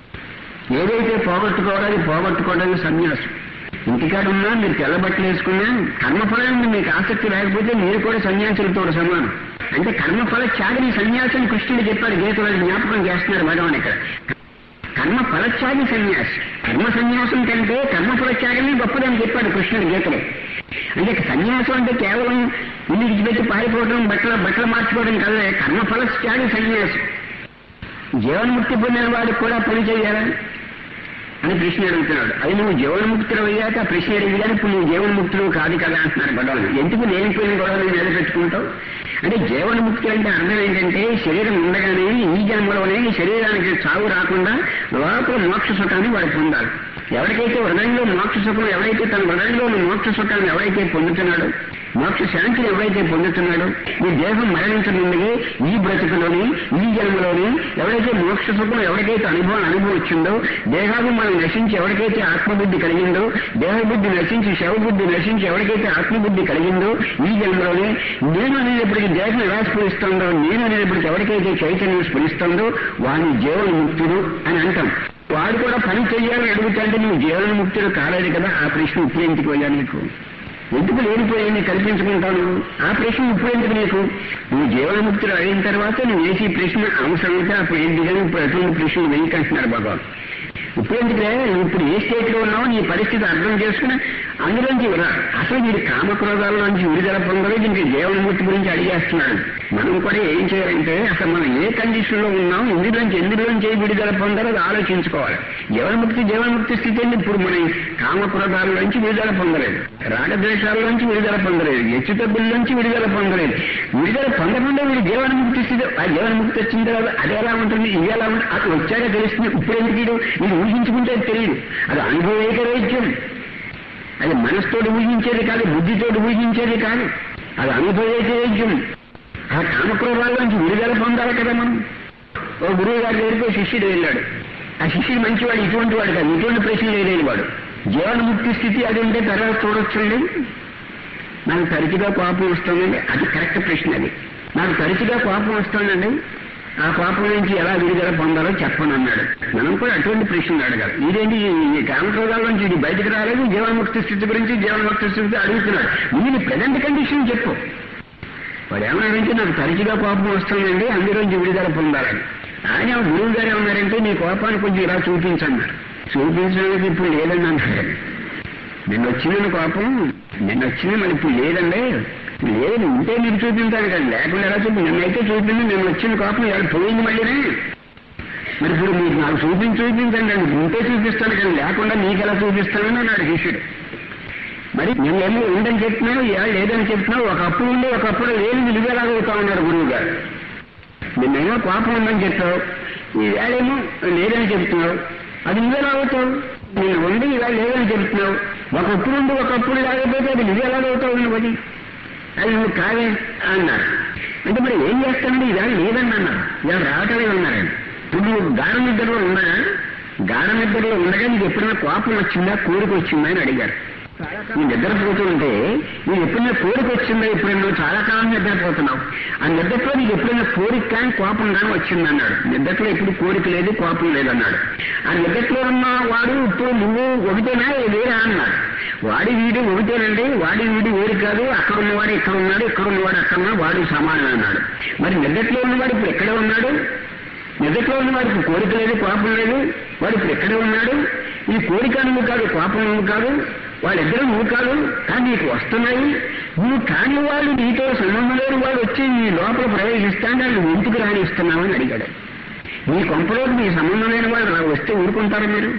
ఏదైతే పోగొట్టుకోవాలో పోగొట్టుకోవడానికి సన్యాసం ఇంటికాడ ఉన్నా మీరు తెల్ల బట్టలు వేసుకున్నా కర్మఫలం మీకు ఆసక్తి లేకపోతే మీరు కూడా సన్యాసులతో సమానం అంటే కర్మఫల త్యాగని సన్యాసం కృష్ణుడు చెప్పాడు గీతలో జ్ఞాపకం చేస్తున్నారు భగవాన్ ఇక్కడ కర్మ ఫలత్యాగి సన్యాసి కర్మ సన్యాసం కంటే కర్మ ఫలత్యాగమే గొప్పదని చెప్పాడు కృష్ణుడు గీతలో అంటే సన్యాసం అంటే కేవలం ఇల్లు విడిచిపెట్టి పారిపోవడం బట్టలు బట్టలు మార్చుకోవడం కాదు కర్మఫల త్యాగి సన్యాసం జీవన్ముక్తి పొందిన వాడికి కూడా పని చేయాలని అని ప్రశ్న అడుగుతున్నాడు అది నువ్వు జీవన్ముక్తులు అయ్యాక ఆ ప్రశ్న అడిగాను ఇప్పుడు నువ్వు జీవన్ముక్తులు కాదు కదా అంటున్నారు గొడవలు ఎందుకు లేనిపోయిన గొడవలు నిలబెట్టుకుంటావు అంటే జీవన్ముక్తి అంటే అర్థం ఏంటంటే శరీరం ఉండగానే ఈ జన్మలోనే ఈ శరీరానికి చావు రాకుండా లోపల మోక్ష సుఖాన్ని వాడు పొందాలి ఎవరికైతే హృదయంలో మోక్ష సుఖం ఎవరైతే తన హృదయంలో ఉన్న మోక్ష సుఖాన్ని ఎవరైతే పొందుతున్నాడో మోక్ష శాంతిని ఎవరైతే పొందుతున్నాడో ఈ దేహం మరణించనుండగా ఈ బ్రతుకులోని ఈ జన్మలోని ఎవరైతే మోక్ష సుఖం ఎవరికైతే అనుభవం అనుభవం వచ్చిందో దేహాభిమానం నశించి ఎవరికైతే ఆత్మబుద్ధి కలిగిందో దేహబుద్ధి నశించి శవబుద్ధి నశించి ఎవరికైతే ఆత్మబుద్ధి కలిగిందో ఈ జన్మలోనే నేను అనేటప్పటికి దేహం ఎలా స్ఫురిస్తుందో నేను అనేటప్పటికి ఎవరికైతే చైతన్యం స్ఫురిస్తుందో వాడిని జీవన్ముక్తుడు అని అంటాం వాడు కూడా పని చెయ్యాలని అడుగుతాంటే నువ్వు జీవన్ముక్తుడు కాలేదు కదా ఆ ప్రశ్న ఇప్పుడు ఎందుకు పోయా నీకు ఎందుకు లేనిపోయింది కల్పించుకుంటావు ఆ ప్రశ్న ఇప్పుడు ఎందుకు నీకు నువ్వు జీవన్ముక్తుడు అయిన తర్వాత నువ్వు వేసి ప్రశ్న అవసరం అయితే అప్పుడు ఏంటి కానీ ఇప్పుడు ఎటువంటి ప్రశ్నలు వెయ్యకంటున్నారు భగవాన్ ఇప్పుడు ఎందుకులే నువ్వు ఇప్పుడు ఏ స్టేట్ లో ఉన్నావో నీ పరిస్థితి అర్థం చేసుకుని అందులోంచి రా అసలు మీరు కామక్రోధాల నుంచి విడుదల పొందలేదు దీనికి జీవన్ముక్తి గురించి అడిగేస్తున్నాడు మనం కూడా ఏం చేయాలంటే అసలు మనం ఏ కండిషన్ లో ఉన్నాం ఇందులోంచి ఎందులోంచి ఏ విడుదల పొందాలో అది ఆలోచించుకోవాలి జీవన్ముక్తి జీవన్ముక్తి స్థితి ఏంటి ఇప్పుడు మనం కామక్రోధాల నుంచి విడుదల పొందలేదు రాగద్వేషాల నుంచి విడుదల పొందలేదు హెచ్చుతగ్గుల నుంచి విడుదల పొందలేదు విడుదల పొందకుండా వీడు జీవన్ముక్తి స్థితి ఆ జీవన్ముక్తి వచ్చిన తర్వాత అది ఎలా ఉంటుంది ఇది ఎలా ఉంటుంది అది వచ్చాక తెలుస్తుంది ఇప్పుడు ఎందుకు వీడు వీడు ఊహించుకుంటే అది తెలియదు అది అనుభవేక వైద్యం అది మనసుతోటి ఊహించేది కాదు బుద్ధితోటి ఊహించేది కాదు అది అనుభవేక వైద్యం ఆ కామక్రోధాల నుంచి విడుదల పొందాలి కదా మనం ఓ గురువు గారి దగ్గరికి ఓ శిష్యుడు వెళ్ళాడు ఆ శిష్యుడు మంచివాడు ఇటువంటి వాడు కాదు ఇటువంటి ప్రశ్నలు వేయలేని వాడు జీవన్ముక్తి స్థితి అది ఉంటే తర్వాత చూడొచ్చండి నాకు తరచుగా కోపం వస్తుందండి అది కరెక్ట్ ప్రశ్న అది నాకు తరచుగా కోపం వస్తుందండి ఆ కోపం నుంచి ఎలా విడుదల పొందాలో చెప్పను అన్నాడు మనం కూడా అటువంటి ప్రశ్నలు అడగాలి ఇదేంటి ఈ కామక్రోధాల నుంచి ఇది బయటకు రాలేదు జీవన్ముక్తి స్థితి గురించి జీవన్ముక్తి స్థితి అడుగుతున్నాడు నేను ప్రజెంట్ కండిషన్ చెప్పు వాడు ఏమన్నారంటే నాకు తరచుగా కోపం వస్తుందండి అందులోంచి విడుదల పొందాలని ఆయన గురువు గారు ఏమన్నారంటే నీ కోపాన్ని కొంచెం ఇలా చూపించన్నారు చూపించడానికి ఇప్పుడు లేదండి అన్నారు నిన్న వచ్చిందని కోపం నిన్న వచ్చింది మరి ఇప్పుడు లేదండి లేదు ఉంటే మీకు చూపించాను కానీ లేకుండా ఎలా చూపి నిన్నైతే చూపింది నిన్న వచ్చిన కోపం ఎలా పోయింది మళ్ళీనే మరి ఇప్పుడు మీకు నాకు చూపించి చూపించండి అండి ఉంటే చూపిస్తాను కానీ లేకుండా మీకు ఎలా చూపిస్తానని అన్నాడు శిష్యుడు మరి నేనేమో ఉందని చెప్తున్నావు ఇవాళ లేదని చెప్తున్నావు ఒకప్పుడు ఉండి ఒకప్పుడు లేని విలువలాగవుతా ఉన్నాడు గురువు గారు నిన్నేమో కోపం ఉందని చెప్పావు ఈవేళేమో లేదని చెప్తున్నావు అది నువ్వెలా అవుతావు నేను ఉండి ఇవాళ లేదని చెప్తున్నావు ఒకప్పుడు ఉండి ఒకప్పుడు లేకపోతే అది నువ్వెలాగవుతావు నువ్వు అది అది నువ్వు కాదే అన్నారు అంటే మరి ఏం చేస్తానండి ఇవాళ లేదని అన్నారు ఇవాళ రావటమే ఉన్నారండి ఇప్పుడు నువ్వు గాఢ నిద్రలో ఉండగా గాఢ నిద్రలో ఉండగా నీకు ఎప్పుడైనా కోపం వచ్చిందా కోరిక వచ్చిందా అని అడిగారు నీ నిద్రపోతుంటే నీకు ఎప్పుడైనా కోరిక వచ్చిందా ఎప్పుడైనా నువ్వు చాలా కాలం నిద్రపోతున్నావు ఆ నిద్రలో నీకు ఎప్పుడైనా కోరిక కానీ కోపం కానీ వచ్చిందన్నాడు నిద్రలో ఎప్పుడు కోరిక లేదు కోపం లేదన్నాడు ఆ నిద్రలో ఉన్న వాడు ఇప్పుడు నువ్వు ఒకటేనా వేరా అన్నాడు వాడి వీడు ఒకటేనండి వాడి వీడు వేరు కాదు అక్కడ ఉన్నవాడు ఇక్కడ ఉన్నాడు ఇక్కడ ఉన్నవాడు అక్కడ ఉన్నాడు వాడు సమానం అన్నాడు మరి నిద్రలో ఉన్నవాడు ఇప్పుడు ఎక్కడ ఉన్నాడు నిజట్లో ఉన్న వాడికి కోరిక లేదు కోపం లేదు వాడు ఇప్పుడు ఎక్కడ ఉన్నాడు ఈ కోరిక నువ్వు కాదు కోపం నువ్వు కాదు వాళ్ళిద్దరూ నువ్వు కాదు కానీ నీకు వస్తున్నాయి నువ్వు కాని వాళ్ళు నీతో సంబంధం లేని వాడు వచ్చి నీ లోపల ప్రవేశిస్తాను నువ్వు ఇంటికి రానిస్తున్నావు అని అడిగాడు నీ కొంపలోకి నీ సంబంధం లేని వాళ్ళు అలా వస్తే ఊరుకుంటారా మీరు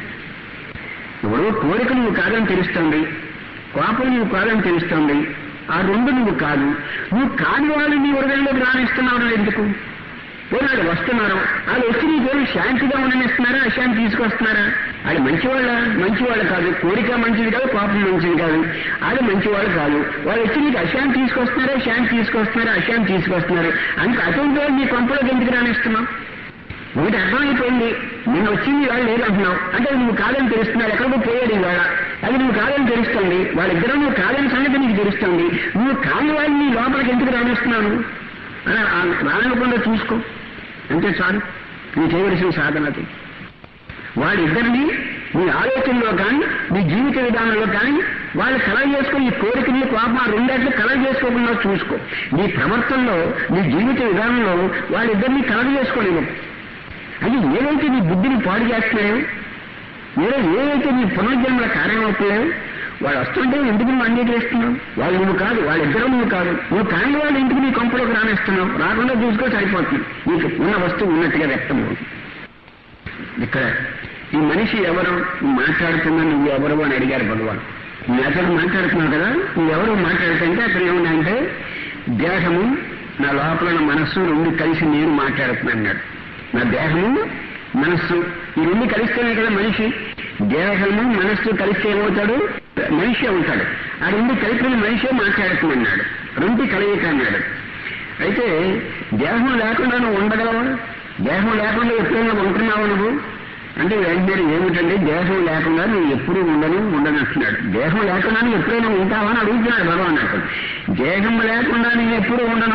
ఇప్పుడు కోరిక నువ్వు కాదని తెలుస్తుంది కోపం నువ్వు కాదని తెలుస్తుంది ఆ రెండు నువ్వు కాదు నువ్వు కాని వాళ్ళు నీ హృదయంలోకి రానిస్తున్నావు ఎందుకు వాళ్ళు వస్తున్నారు వాళ్ళు వచ్చి నీకేమి శాంతిగా ఉండనిస్తున్నారా అశాంతి తీసుకొస్తున్నారా అది మంచివాళ్ళ మంచివాళ్ళు కాదు కోరిక మంచిది కాదు పాపం మంచిది కాదు అది మంచివాళ్ళు కాదు వాళ్ళు వచ్చి నీకు అశాంతి తీసుకొస్తున్నారా శాంతి తీసుకొస్తున్నారా అశాంతి తీసుకొస్తున్నారు అంత అటువంటి వాళ్ళు నీ కొంపలోకి ఎందుకు రానిస్తున్నావు ఒకటి అర్థమైపోయింది నేను వచ్చింది వాళ్ళు లేదంటున్నావు అంటే నువ్వు కాదని తెలుస్తున్నావు ఎక్కడికో పోయాడు ఇవాళ అది నువ్వు కాదని తెలుస్తుంది వాళ్ళిద్దరూ నువ్వు కాదని సంగతి నీకు తెలుస్తుంది నువ్వు కాని వాళ్ళని నీ లోపలికి ఎందుకు రానిస్తున్నాను అని రానివ్వకుండా చూసుకో అంతే చాలు నువ్వు చేయవలసిన సాధన అది వాళ్ళిద్దరిని నీ ఆలోచనలో కానీ నీ జీవిత విధానంలో కానీ వాళ్ళు కలగ చేసుకుని ఈ కోరికని కోపం ఆ రెండేట్లు కలగ చేసుకోకుండా చూసుకో నీ ప్రవర్తనలో నీ జీవిత విధానంలో వాళ్ళిద్దరిని కలగ చేసుకోలేవు అది ఏవైతే నీ బుద్ధిని పాడు చేస్తున్నాయో ఏదో ఏవైతే నీ పునర్జన్మల కారణమవుతున్నాయో వాళ్ళు వస్తుంటే ఎందుకు నువ్వు అంగీకరిస్తున్నావు వాళ్ళు నువ్వు కాదు వాళ్ళిద్దరూ నువ్వు కాదు నువ్వు కాని వాళ్ళు ఇంటికి నీ కొంపలోకి రానేస్తున్నావు రాకుండా చూసుకో సరిపోతుంది నీకు ఉన్న వస్తువు ఉన్నట్టుగా వ్యక్తం అవుతుంది ఇక్కడ ఈ మనిషి ఎవరు నువ్వు మాట్లాడుతున్నా నువ్వు ఎవరు అని అడిగారు భగవాన్ నువ్వు అతను మాట్లాడుతున్నావు కదా నువ్వు ఎవరు మాట్లాడుతుంటే అతను ఏమన్నాయంటే దేహము నా లోపల నా మనస్సు రెండు కలిసి నేను మాట్లాడుతున్నాను అన్నాడు నా దేహము మనస్సు ఈ రెండు కలిస్తేనే కదా మనిషి దేహము మనస్సు కలిస్తే ఏమవుతాడు మనిషి అవుతాడు ఆ రెండు కలిపిన మనిషే మాట్లాడుతున్నాడు రెండు కలయిక అన్నాడు అయితే దేహం లేకుండా నువ్వు ఉండగలవా దేహం లేకుండా ఎప్పుడైనా ఉంటున్నావు నువ్వు అంటే వెంటనే ఏమిటంటే దేహం లేకుండా నువ్వు ఎప్పుడు ఉండను ఉండనంటున్నాడు దేహం లేకుండా నువ్వు ఎప్పుడైనా ఉంటావా అని అడుగుతున్నాడు భగవాన్ నాకు దేహం లేకుండా నేను ఎప్పుడు ఉండను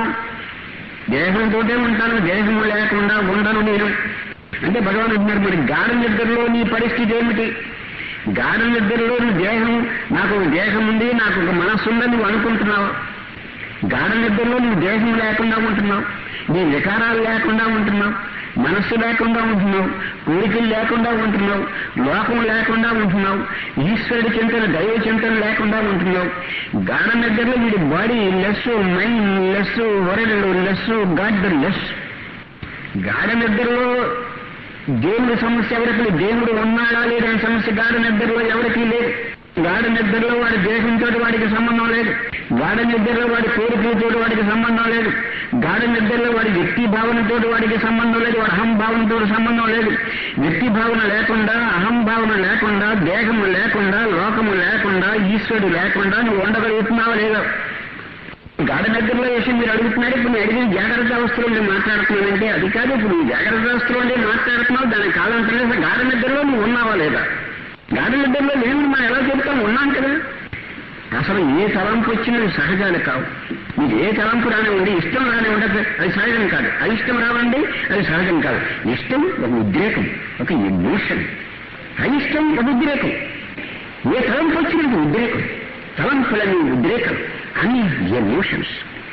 దేహంతోటే ఉంటాను దేహం లేకుండా ఉండను నేను అంటే భగవాన్ అంటున్నారు మరి గాఢ నిద్రలో నీ పరిస్థితి ఏమిటి గాఢ నిద్రలో నీ దేహం నాకు ఒక దేహం ఉంది నాకు ఒక మనస్సు ఉందని నువ్వు అనుకుంటున్నావు గాఢ నిద్రలో నువ్వు దేహం లేకుండా ఉంటున్నావు నీ వికారాలు లేకుండా ఉంటున్నావు మనస్సు లేకుండా ఉంటున్నావు కోరికలు లేకుండా ఉంటున్నావు లోకం లేకుండా ఉంటున్నావు ఈశ్వరుడి చింతన దైవ చింతన లేకుండా ఉంటున్నావు గాఢ నిద్రలో వీడి bodyless mindless worldless godless గాఢ నిద్రలో దేవుడి సమస్య ఎవరికి లేదు. దేవుడు ఉన్నాడా లేదనే సమస్య గాఢ నిద్రలో ఎవరికీ లేదు గాఢ నిద్రలో వాడి దేశంతో వాడికి సంబంధం లేదు గాఢ నిద్రలో వాడి కోరికలతో వాడికి సంబంధం లేదు గాఢ నిద్రలో వాడి వ్యక్తి భావనతో వాడికి సంబంధం లేదు వాడి అహం భావనతో సంబంధం లేదు వ్యక్తి భావన లేకుండా అహం భావన లేకుండా దేహము లేకుండా లోకము లేకుండా ఈశ్వరుడు లేకుండా నువ్వు ఉండగలుగుతున్నావా లేదా గాఢ నిద్రలో వేసి మీరు అడుగుతున్నారు ఇప్పుడు నేను అడిగిన జాగ్రత్త అవస్థలో నేను మాట్లాడుతున్నానంటే అది కాదు ఇప్పుడు నువ్వు జాగ్రత్త అవస్థలో ఉండి మాట్లాడుతున్నావు దాని కాలం తెలియదు గాఢ నిద్రలో నువ్వు ఉన్నావా లేదా గాఢ నిద్రలో నేను మనం ఎలా చెప్తాం ఉన్నాం కదా అసలు ఏ తలంపు వచ్చినా అవి సహజాలు కావు మీకు ఏ తలంపు రానివ్వండి ఇష్టం రానివ్వండి అది- అది సహజం కాదు అయిష్టం రావండి అది సహజం కాదు ఇష్టం ఒక ఉద్రేకం ఒక ఎమోషన్ అయిష్టం ఒక ఉద్రేకం ఏ తలంపు వచ్చినా అది ఉద్రేకం తలంపులని ఉద్రేకం అని ఎమోషన్స్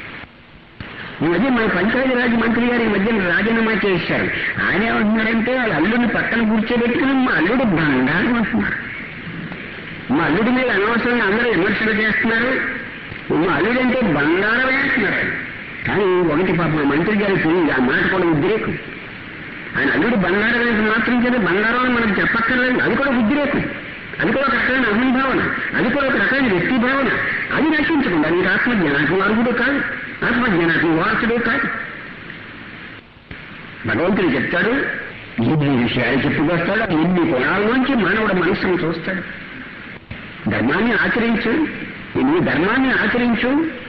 ఈ మధ్య మన పంచాయతీరాజ్ మంత్రి గారు ఈ మధ్య రాజీనామా చేశారు ఆయన ఏమంటున్నారంటే వాళ్ళ అల్లుడిని పక్కన కూర్చోబెట్టుకుని మా అల్లుడు బంగారం అంటున్నారు మా అల్లుడి మీద అనవసరంగా అందరూ విమర్శలు చేస్తున్నారు మా అల్లుడు అంటే బంగారమే అంటున్నారు ఆయన. కానీ ఒకటి పాపం ఆ మంత్రి గారికి తెలియదు ఆ మాట కూడా ఉద్రేకం ఆయన అల్లుడు బంగారం అనేది మాత్రం చేత బంగారం అని మనకు చెప్పక్కర్లేదు అది కూడా ఉద్రేకం అది కూడా ఒక రకమైన అహంభావన అది కూడా ఒక రకమైన వ్యక్తి భావన అది నశించకుండా నీకు ఆత్మజ్ఞానానికి అర్హుడు కాదు ఆత్మజ్ఞానానికి వారసుడు కాదు భగవంతుడు చెప్తాడు ఎన్ని విషయాలు చెప్పుకొస్తాడు ఎన్ని కోణాల్లోంచి మానవుడు మనస్సును చూస్తాడు ధర్మాన్ని ఆచరించు నువ్వు ధర్మాన్ని ఆచరించు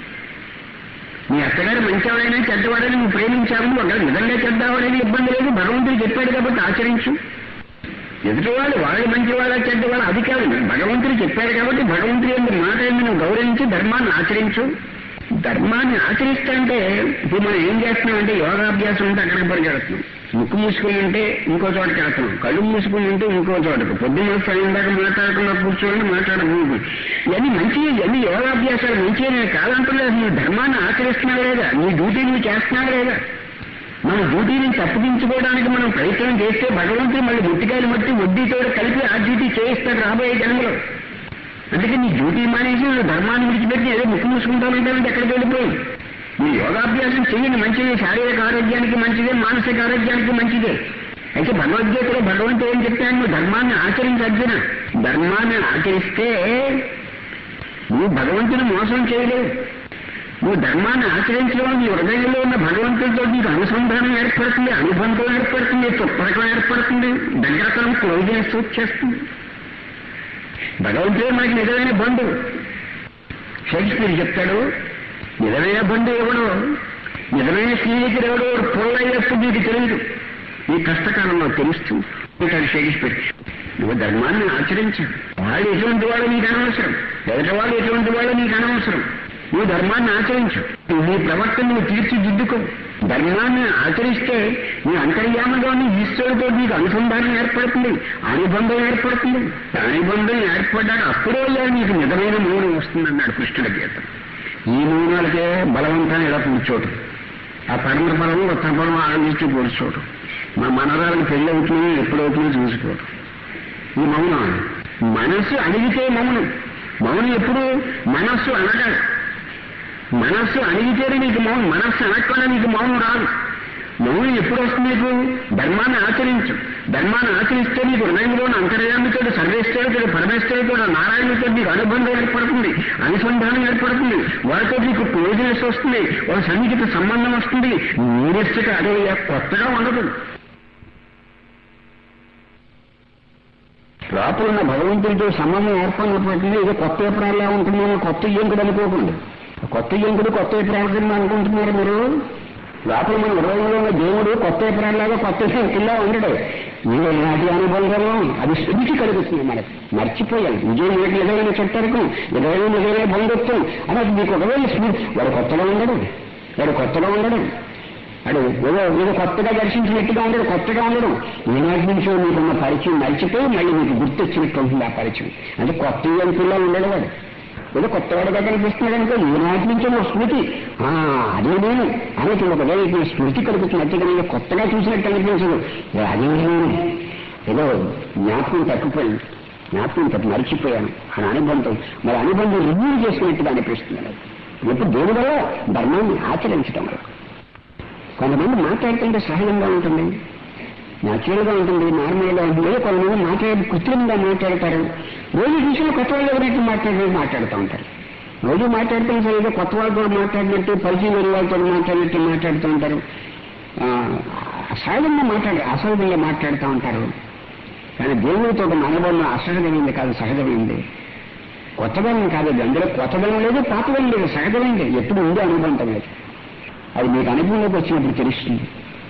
నీ అత్తగారు మంచివాడైనా చెడ్డవాడని నువ్వు ప్రేమించావు ఒకవేళ నిజంగా చెడ్డవాడని ఇబ్బంది లేదు భగవంతుడు చెప్పాడు కాబట్టి ఆచరించు ఎదుటివాళ్ళు వాళ్ళు మంచివాళ్ళ చెడ్డవాళ్ళు అది కాదు భగవంతుడు చెప్పాడు కాబట్టి భగవంతుడి యొక్క మాట ఏంది నువ్వు గౌరవించి ధర్మాన్ని ఆచరించు ధర్మాన్ని ఆచరిస్తుంటే ఇప్పుడు మనం ఏం చేస్తున్నామంటే యోగాభ్యాసం ఉంటే అక్కడికి పరిగెడుతున్నాం ముక్కు మూసుకుని ఉంటే ఇంకో చోటకి వెళ్తున్నాం కళ్ళు మూసుకుని ఉంటే ఇంకో చోటకు పొద్దున్న సాయం దాకా మాట్లాడకుండా కూర్చోండి మాట్లాడకూడదు ఇవన్నీ మంచి ఇవన్నీ యోగాభ్యాసాలు మంచి నేను కాదంటలేదు నువ్వు ధర్మాన్ని ఆచరిస్తున్నావు లేదా నీ డ్యూటీ నువ్వు చేస్తున్నావు లేదా మన డ్యూటీని తప్పించుకోవడానికి మనం ప్రయత్నం చేస్తే భగవంతుడు మళ్ళీ ముట్టికాయలు మట్టి వడ్డీతో కలిపి ఆ డ్యూటీ చేయిస్తాడు రాబోయే జన్మలో అందుకే నీ డ్యూటీ మానేసి నువ్వు ధర్మాన్ని విడిచిపెట్టి ఏదో ముక్కు మూసుకుంటానంటే ఎక్కడికి వెళ్ళిపోయి నీ యోగాభ్యాసం చేయండి మంచిది శారీరక ఆరోగ్యానికి మంచిదే మానసిక ఆరోగ్యానికి మంచిదే అయితే భగవద్గీతలో భగవంతుడు ఏం చెప్తాను నువ్వు ధర్మాన్ని ఆచరించి అర్జున ధర్మాన్ని ఆచరిస్తే నువ్వు భగవంతుని మోసం చేయలేవు నువ్వు ధర్మాన్ని ఆచరించడం నీ హృదయంలో ఉన్న భగవంతుడితో నీకు అనుసంధానం ఏర్పడుతుంది అనుబంధం ఏర్పడుతుంది తుప్పరకం ఏర్పడుతుంది దగ్గరతనం క్లోజ్నెస్ వచ్చేస్తుంది భగవంతుడే మనకి నిజమైన బంధువు షేక్స్పియర్ చెప్తాడు నిజమైన బంధువు ఎవడో నిజమైన స్నేహితుడు ఎవడో పొల్లయ్యప్పుడు నీకు తెలియదు ఈ కష్టకాలంలో తెలుస్తుంది అంటాడు షేక్స్పియర్ నువ్వు ధర్మాన్ని ఆచరించు వాళ్ళు ఎటువంటి వాళ్ళు నీకు అనవసరం ఎదుటి వాళ్ళు ఎటువంటి వాళ్ళు నీకు అనవసరం నువ్వు ధర్మాన్ని ఆచరించు నీ ప్రవర్తన నువ్వు తీర్చిదిద్దుకో ధర్మాన్ని ఆచరిస్తే నీ అంతర్యామంలో నీ ఈశ్వరుడితో నీకు అనుసంధానం ఏర్పడుతుంది అనుబంధం ఏర్పడుతుంది అనుబంధం ఏర్పడ్డాక అప్పుడే నీకు నిజమైన మౌనం వస్తుందన్నాడు కృష్ణుడి గీత ఈ మౌనాలకే బలవంతాన్ని ఇలా కూర్చోవటం ఆ పరమ బలం ఉత్తర బలం ఆలోచించి కూర్చోవటం మా మనరాలకు పెళ్ళి అవుతుంది ఎప్పుడు అవుతుందో చూసుకోవటం ఈ మౌనం మనసు అడిగితే మౌనం మౌనం ఎప్పుడు మనస్సు అనగాలి మనస్సు అణిగితేనే నీకు మౌనం మనస్సు అనకుండా నీకు మౌనం రాదు మౌనం ఎప్పుడు వస్తుంది నీకు ధర్మాన్ని ఆచరించు ధర్మాన్ని ఆచరిస్తే నీకు హృదయంలో అంతర్యామితో సర్వేశ్వరుడు పరమేశ్వరుడు నారాయణుడితో నీకు అనుబంధం ఏర్పడుతుంది అనుసంధానం ఏర్పడుతుంది వారితో నీకు క్లోజినెస్ వస్తుంది వాళ్ళ సన్నిహిత సంబంధం వస్తుంది నీరెస్ట్ అదే కొత్తగా ఉండదు లోపల ఉన్న భగవంతుడితో సంబంధం ఏర్పడినప్పటికీ ఏదో కొత్త అభిప్రాయాలు ఉంటుందని కొత్త ఎంకుడు అనుకోకండి కొత్త ఎంకుడు కొత్త అభిప్రాయం అనుకుంటున్నారు మీరు లోపల మన హృదయంలో ఉన్న దేవుడు కొత్త అభిప్రాయాలాగా కొత్త ఎంకుల్లా ఉండడు మీరు నాటి అనుబంధము అది శృతికి కలుగుతుంది మనకు మర్చిపోయాలి విజయం ఏది ఏదైనా చెట్టారు ఏదైనా నిజమైన బంధుత్వం అనేది మీకు ఒకవేళ స్మృతి వాడు కొత్తగా ఉండడు వాడు కొత్తగా ఉండడు అడు ఏదో ఏదో కొత్తగా దర్శించినట్టుగా ఉండడు కొత్తగా ఉండడు ఈనాటి నుంచో మీకున్న పరిచయం మర్చిపోయి మళ్ళీ మీకు గుర్తొచ్చినట్టు ఉంటుంది ఆ పరిచయం అంటే కొత్త ఎంపుల్లో ఉండడు వాడు ఏదో కొత్తవాడుగా కనిపిస్తున్నాడు అనుకో ఈనాటి నుంచో నా స్మృతి ఆ, అదే నేను అనేది ఒకవేళ ఇది స్మృతి కలుగుతుంది అంతేగాని కొత్తగా చూసినట్టు అనిపించదు ఏ, అదే నేను ఏదో జ్ఞాపకం తప్పిపోయింది జ్ఞాపకం తప్పి మర్చిపోయాను అని అనుబంధం మరి అనుబంధం రివ్యూ చేసినట్టుగా అనిపిస్తుంది నాకు. ఎప్పుడు దేని వల్ల ధర్మాన్ని ఆచరించడం వల్ల కొంతమంది మాట్లాడుతుంటే సహజంగా ఉంటుంది న్యాచురల్ గా ఉంటుంది నార్మల్ గా ఉంటుంది లేదా కొంతమంది మాట్లాడి కృత్రిమంగా మాట్లాడతారు రోజు విషయంలో కొత్త వాళ్ళు ఎవరైతే మాట్లాడే మాట్లాడుతూ ఉంటారు రోజు మాట్లాడుతున్న సరే ఏదో కొత్త వాళ్ళతో మాట్లాడినట్టు పరిచయం లేని వాళ్ళతో మాట్లాడినట్టు మాట్లాడుతూ ఉంటారు ఆ, సహజంగా మాట్లాడారు అసహజంగా మాట్లాడుతూ ఉంటారు కానీ దేవుడితో ఒక అనుబంధం అసహజమైంది కాదు సహజమైంది కొత్తదనం కాదు అది అందులో కొత్తదనం లేదు పాతదనం లేదు సహజమైంది ఎప్పుడు ఉండే అనుబంధం లేదు అది మీకు అనుభవంలోకి వచ్చినప్పుడు తెలుస్తుంది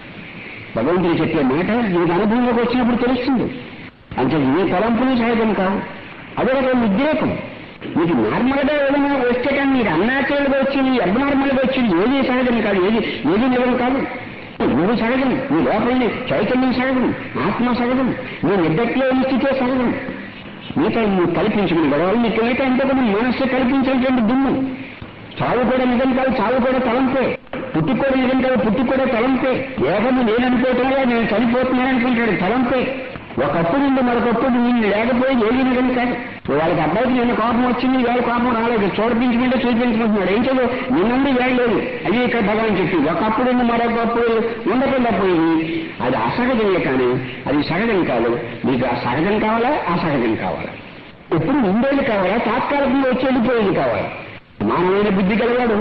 భగవంతుడు చెప్పే మాట మీకు అనుభవంలోకి వచ్చినప్పుడు తెలుస్తుంది అంటే ఏ తలంపులు సహజం కావు అదే రకం ఉద్రేకం మీకు నార్మల్ గా ఏదైనా వస్తే కానీ మీరు అన్నాచురల్ గా వచ్చింది అబ్నార్మల్ గా వచ్చింది ఏది సహజం కాదు ఏది ఏది నిజం కాదు నువ్వు సహజం నీ లోపలని చైతన్యం సహజం ఆత్మ సహజం నీ నిద్దట్లో స్థితే సహజం మిగతా నువ్వు కల్పించుకుని గొడవలు నీకు మిగతా అంటే మన మనస్సు కల్పించేటువంటి దుమ్ము చావు కూడా నిజం కాదు చావు కూడా తలంపే పుట్టి కూడా నిజం కాదు పుట్టి కూడా తలంపే ఏకము నేను అనుకోవటంలో నేను చనిపోతున్నాను అనుకుంటాడు తలంపే ఒకప్పుడు నుండి మరొకప్పుడు నేను లేకపోయి ఏది నిజం కాదు వాళ్ళకి అబ్బాయికి నేను కోపం వచ్చింది వేళ కోపం రాలేదు చూడపించుకుంటే చూపించుకుంటున్నాడు ఏం చదువు నిన్నుండి వేళ లేదు అది ఇక్కడ భగవాన్ చెప్పి ఒకప్పుడు నుండి మరొకప్పుడు ఉండకుండా పోయింది అది అసహజమే కానీ అది సహజం కాదు మీకు ఆ సహజం కావాలా అసహజం కావాలా ఎప్పుడు ఉండేది కావాలా తాత్కాలికంగా వచ్చి వెళ్ళిపోయేది కావాలా మానవైన బుద్ధి కలవాడు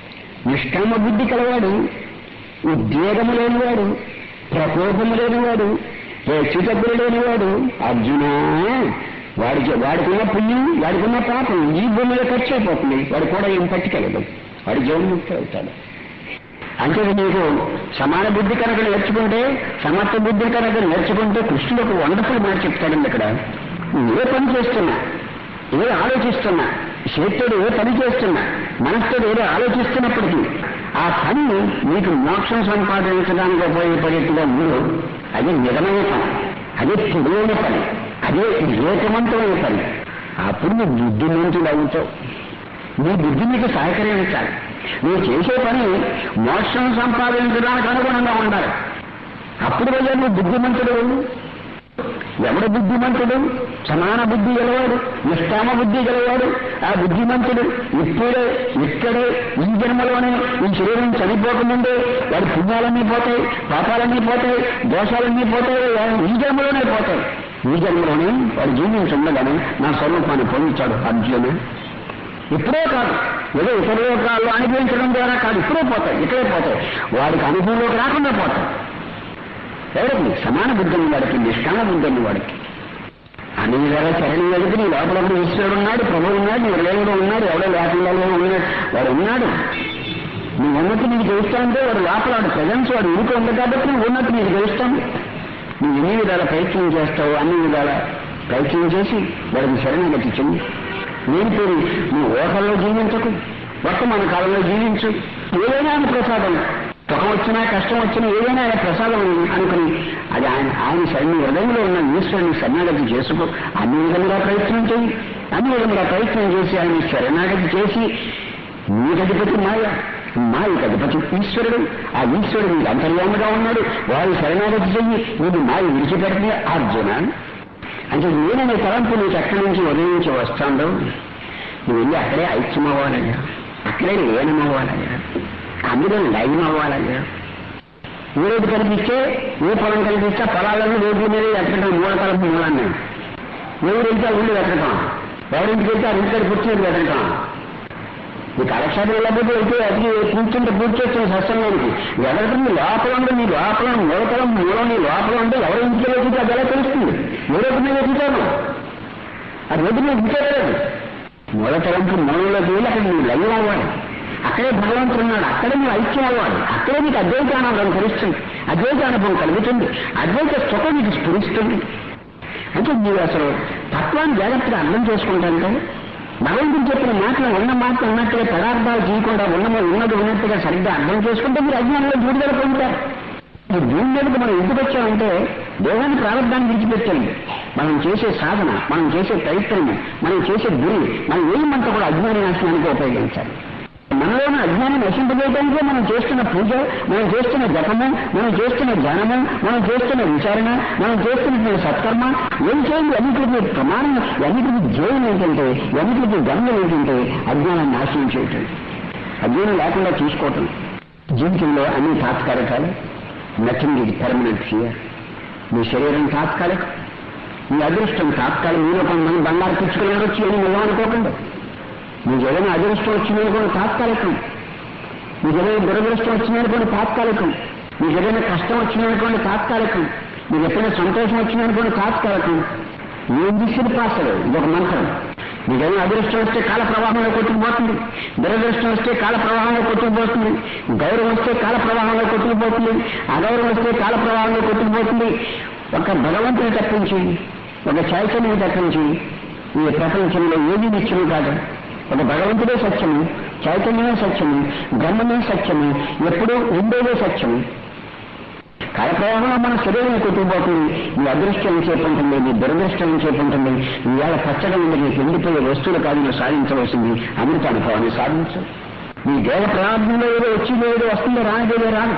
నిష్కామ బుద్ధి కలవాడు ఉద్వేగము లేనివాడు ప్రకోపము లేనివాడు చితబ్బులు లేనివాడు అర్జున వాడికి వాడికున్న పుణ్యం వాడికున్న పాపం ఈ భూమిలో ఖర్చు అయిపోతుంది వాడు కూడా ఏం పట్టుకెళ్ళదు వాడి జీవన్ముక్తి అవుతాడు అంటే నీకు సమాన బుద్ధి కనుక నేర్చుకుంటే సమర్థ బుద్ధి కనుక నేర్చుకుంటే కృష్ణుడు ఒక వండర్ఫుల్ మాట చెప్తాడండి ఇక్కడ ఏ పని చేస్తున్నా ఏదో ఆలోచిస్తున్నా చేతుడు ఏ పని చేస్తున్నా మనసుతో ఏదో ఆలోచిస్తున్నప్పటికీ ఆ పని నీకు మోక్షం సంపాదించడానికి ఉపయోగపడేట్టుగా ముందు అది నిజమైన పని అది పొడవైన పని అదే వివేకవంతమైన పని అప్పుడు నువ్వు బుద్ధిమంతుడు అవుతావు నీ బుద్ధి నీకు సహకరించాలి నువ్వు చేసే పని మోక్షం సంపాదించడానికి అనుగుణంగా ఉండాలి అప్పుడు వల్ల నువ్వు బుద్ధిమంతుడు ఎవడు బుద్ధిమంతుడు సమాన బుద్ధి గలవాడు నిష్కామ బుద్ధి గలవాడు ఆ బుద్ధిమంతుడు ఇప్పుడే ఇక్కడే ఈ జన్మలోనే ఈ శరీరం చనిపోకముందే వాడి పుణ్యాలన్నీ పోతాయి పాపాలన్నీ పోతాయి దోషాలన్నీ పోతాయి ఈ జన్మలోనే పోతాయి ఈ జన్మలోనే వాడు జీవించుండగానే నా స్వరూపాన్ని పొందించాడు అర్జును ఇప్పుడే కాదు ఏదో ఇతర లోకాల్లో అనుభవించడం ద్వారా కాదు ఇప్పుడే పోతాయి ఇక్కడే పోతాయి వాడికి అనుభవంలోకి రాకుండా పోతాయి ఎవరికి సమాన బుద్ధి ఉన్న వాడికి నిష్కామ బుద్ధి ఉన్న వాడికి అన్ని విధాల చరణి వెళితే నీ లోపల ఒకడు ఈశ్వరుడు ఉన్నాడు ప్రభు ఉన్నాడు నీ హృదయంలో ఉన్నాడు ఎవడో లేకుండా ఉన్నాడు వాడు ఉన్నాడు నువ్వు ఉన్నట్టు నీకు తెలుస్తాంటే వాడు లోపల వాడు ప్రజెన్స్ వాడు ఇంట్లో ఉంది కాబట్టి నువ్వు ఉన్నట్టు నీకు తెలుస్తాను నువ్వు ఎన్ని విధాల ప్రయత్నం చేస్తావు అన్ని విధాల ప్రయత్నం చేసి వాడికి శరణి చెంది నేను పేరు నువ్వు ఊహల్లో జీవించకు వర్తమాన కాలంలో జీవించు ఏదైనా ఆయన ప్రసాదం సుఖం వచ్చినా కష్టం వచ్చినా ఏదైనా ఆయన ప్రసాదం అనుకుని అది ఆయన ఆయన శరణి హృదయంలో ఉన్న ఈశ్వరుని శరణాగతి చేసుకో అన్ని విధంగా ప్రయత్నం చేయి అన్ని విధంగా ప్రయత్నం చేసి ఆయన శరణాగతి చేసి నీకు అధిపతి మాయ మాయకు అధిపతి ఈశ్వరుడు ఆ ఈశ్వరుడు నీకు అంతర్యాముగా ఉన్నాడు వారి శరణాగతి చెయ్యి నీకు మాయ విడిచిపెడుతుంది అర్జున అంటే నేననే తలంపు నీకు ఎక్కడి నుంచి ఉదయించి వస్తాడో నువ్వు వెళ్ళి అక్కడే ఐక్యం అవ్వాలయ్యా అక్కడే లీనం అవ్వాలయ్యా అందులో లయం అవ్వాలయ్యా ఏ రోడ్డు కనిపిస్తే ఏ పొలం కనిపిస్తే ఆ పొలాలను రోడ్ల మీద ఎక్కడం మూల కలప మూలాన్ని ఎవరు వెళ్తే ఆ ఊళ్ళు వెతకటం ఎవరింటికి వెళ్తే ఆ ఇంటికి కూర్చుని వెతకటం ఈ కళాశాల లేకపోతే అయితే అది కూర్చుంటే కూర్చొచ్చిన సత్సంగానికి ఎవరికి నీ లోపల ఉంటే నీ లోపల మూలకలం మూలం నీ లోపల ఉంటే ఎవరి ఇంట్లో వెతికితే అది ఎలా తెలుస్తుంది ఏ రోడ్డు మీద వెతుకుతాను ఆ రోడ్డు మీద వెతికేలేదు మూలతలంపు మూలంలోకి వెళ్ళి అక్కడ నువ్వు లైవ్ అవ్వాలి అక్కడే భగవంతుడు ఉన్నాడు అక్కడే నువ్వు ఐక్యం అవ్వాలి అక్కడే నీకు అద్వైతానందం తెలుస్తుంది అద్వైతానుభవం కలుగుతుంది అద్వైత సుఖం నీకు స్ఫురిస్తుంది అంటే మీరు అసలు తత్వాన్ని జాగ్రత్తగా అర్థం చేసుకుంటాంటే భగవంతుడు చెప్పిన మాటలు ఉన్న మాటలు ఉన్నట్టుగా పదార్థాలు చేయకుండా ఉన్న ఉన్నది ఉన్నట్టుగా సరిగ్గా అర్థం చేసుకుంటే మీరు అజ్ఞానంలో విడుదల పొందుతారు ఈ భూమి మీదకి మనం ఎందుకు వచ్చామంటే దేహాన్ని ప్రారంభాన్ని విడిచిపెట్టండి మనం చేసే సాధన మనం చేసే ప్రయత్నము మనం చేసే గురి మనం ఏమంతా కూడా అజ్ఞాన నాశనానికి ఉపయోగించాలి మనలోని అజ్ఞానం నశింపజేయడానికే మనం చేస్తున్న పూజ మనం చేస్తున్న జపము మనం చేస్తున్న ధ్యానము మనం చేస్తున్న విచారణ మనం చేస్తున్న సత్కర్మ ఏం చేయండి అన్నిటికీ ప్రమాణం అన్నిటికీ ధ్యేయం ఏంటంటే అన్నిటికీ గమ్యం ఏంటంటే అజ్ఞానాన్ని నాశనం చేయటం అజ్ఞానం లేకుండా చూసుకోవటం జీవితంలో అన్ని తాత్కాలికాలు నథింగ్ ఇది పర్మనెంట్ హియర్ మీ శరీరం తాత్కాలికం మీ అదృష్టం తాత్కాలిక మీలో కొంతమంది బంగారు పుచ్చుకుని వచ్చి అని నువ్వు అనుకోకుండా మీకు ఏదైనా అదృష్టం వచ్చిందనుకోండి తాత్కాలికం మీకు ఏదైనా దురదృష్టం వచ్చిందనుకోండి తాత్కాలికం మీకు ఏదైనా కష్టం వచ్చిందనుకోండి తాత్కాలికం మీకు ఎప్పుడైనా సంతోషం వచ్చిందనుకోండి తాత్కాలికం ఏం దిశలు పాసలు ఇది ఒక మంత్రం మీకేమైనా అదృష్టం వస్తే కాల ప్రవాహంలో కొట్టుకుపోతుంది దురదృష్టం వస్తే కాల ప్రవాహంలో కొట్టుకుపోతుంది గౌరవం వస్తే కాల ప్రవాహంలో కొట్టుకుపోతుంది అగౌరవం వస్తే కాల ప్రవాహంలో కొట్టుకుపోతుంది ఒక భగవంతుని తప్పించి ఒక చైతన్యం తప్పించి ఈ ప్రపంచంలో ఏది నిత్యము కాదు ఒక భగవంతుడే సత్యము చైతన్యమే సత్యము బ్రహ్మమే సత్యము ఎప్పుడూ ఉండేదే సత్యము కాలప్రవాహంలో మన శరీరం కొట్టుకుపోతుంది ఈ అదృష్టం చేపంటుంది నీ దురదృష్టం చేపంటుంది ఇవాళ పచ్చగా ఉంది నీకు ఎండిపోయే వస్తువులు కాదు నువ్వు సాధించవలసింది అమృత అనుభవాన్ని సాధించు నీ దేహ ప్రారంభంలో ఏదో వచ్చిందో ఏదో వస్తుందో రానిదేదో రాదు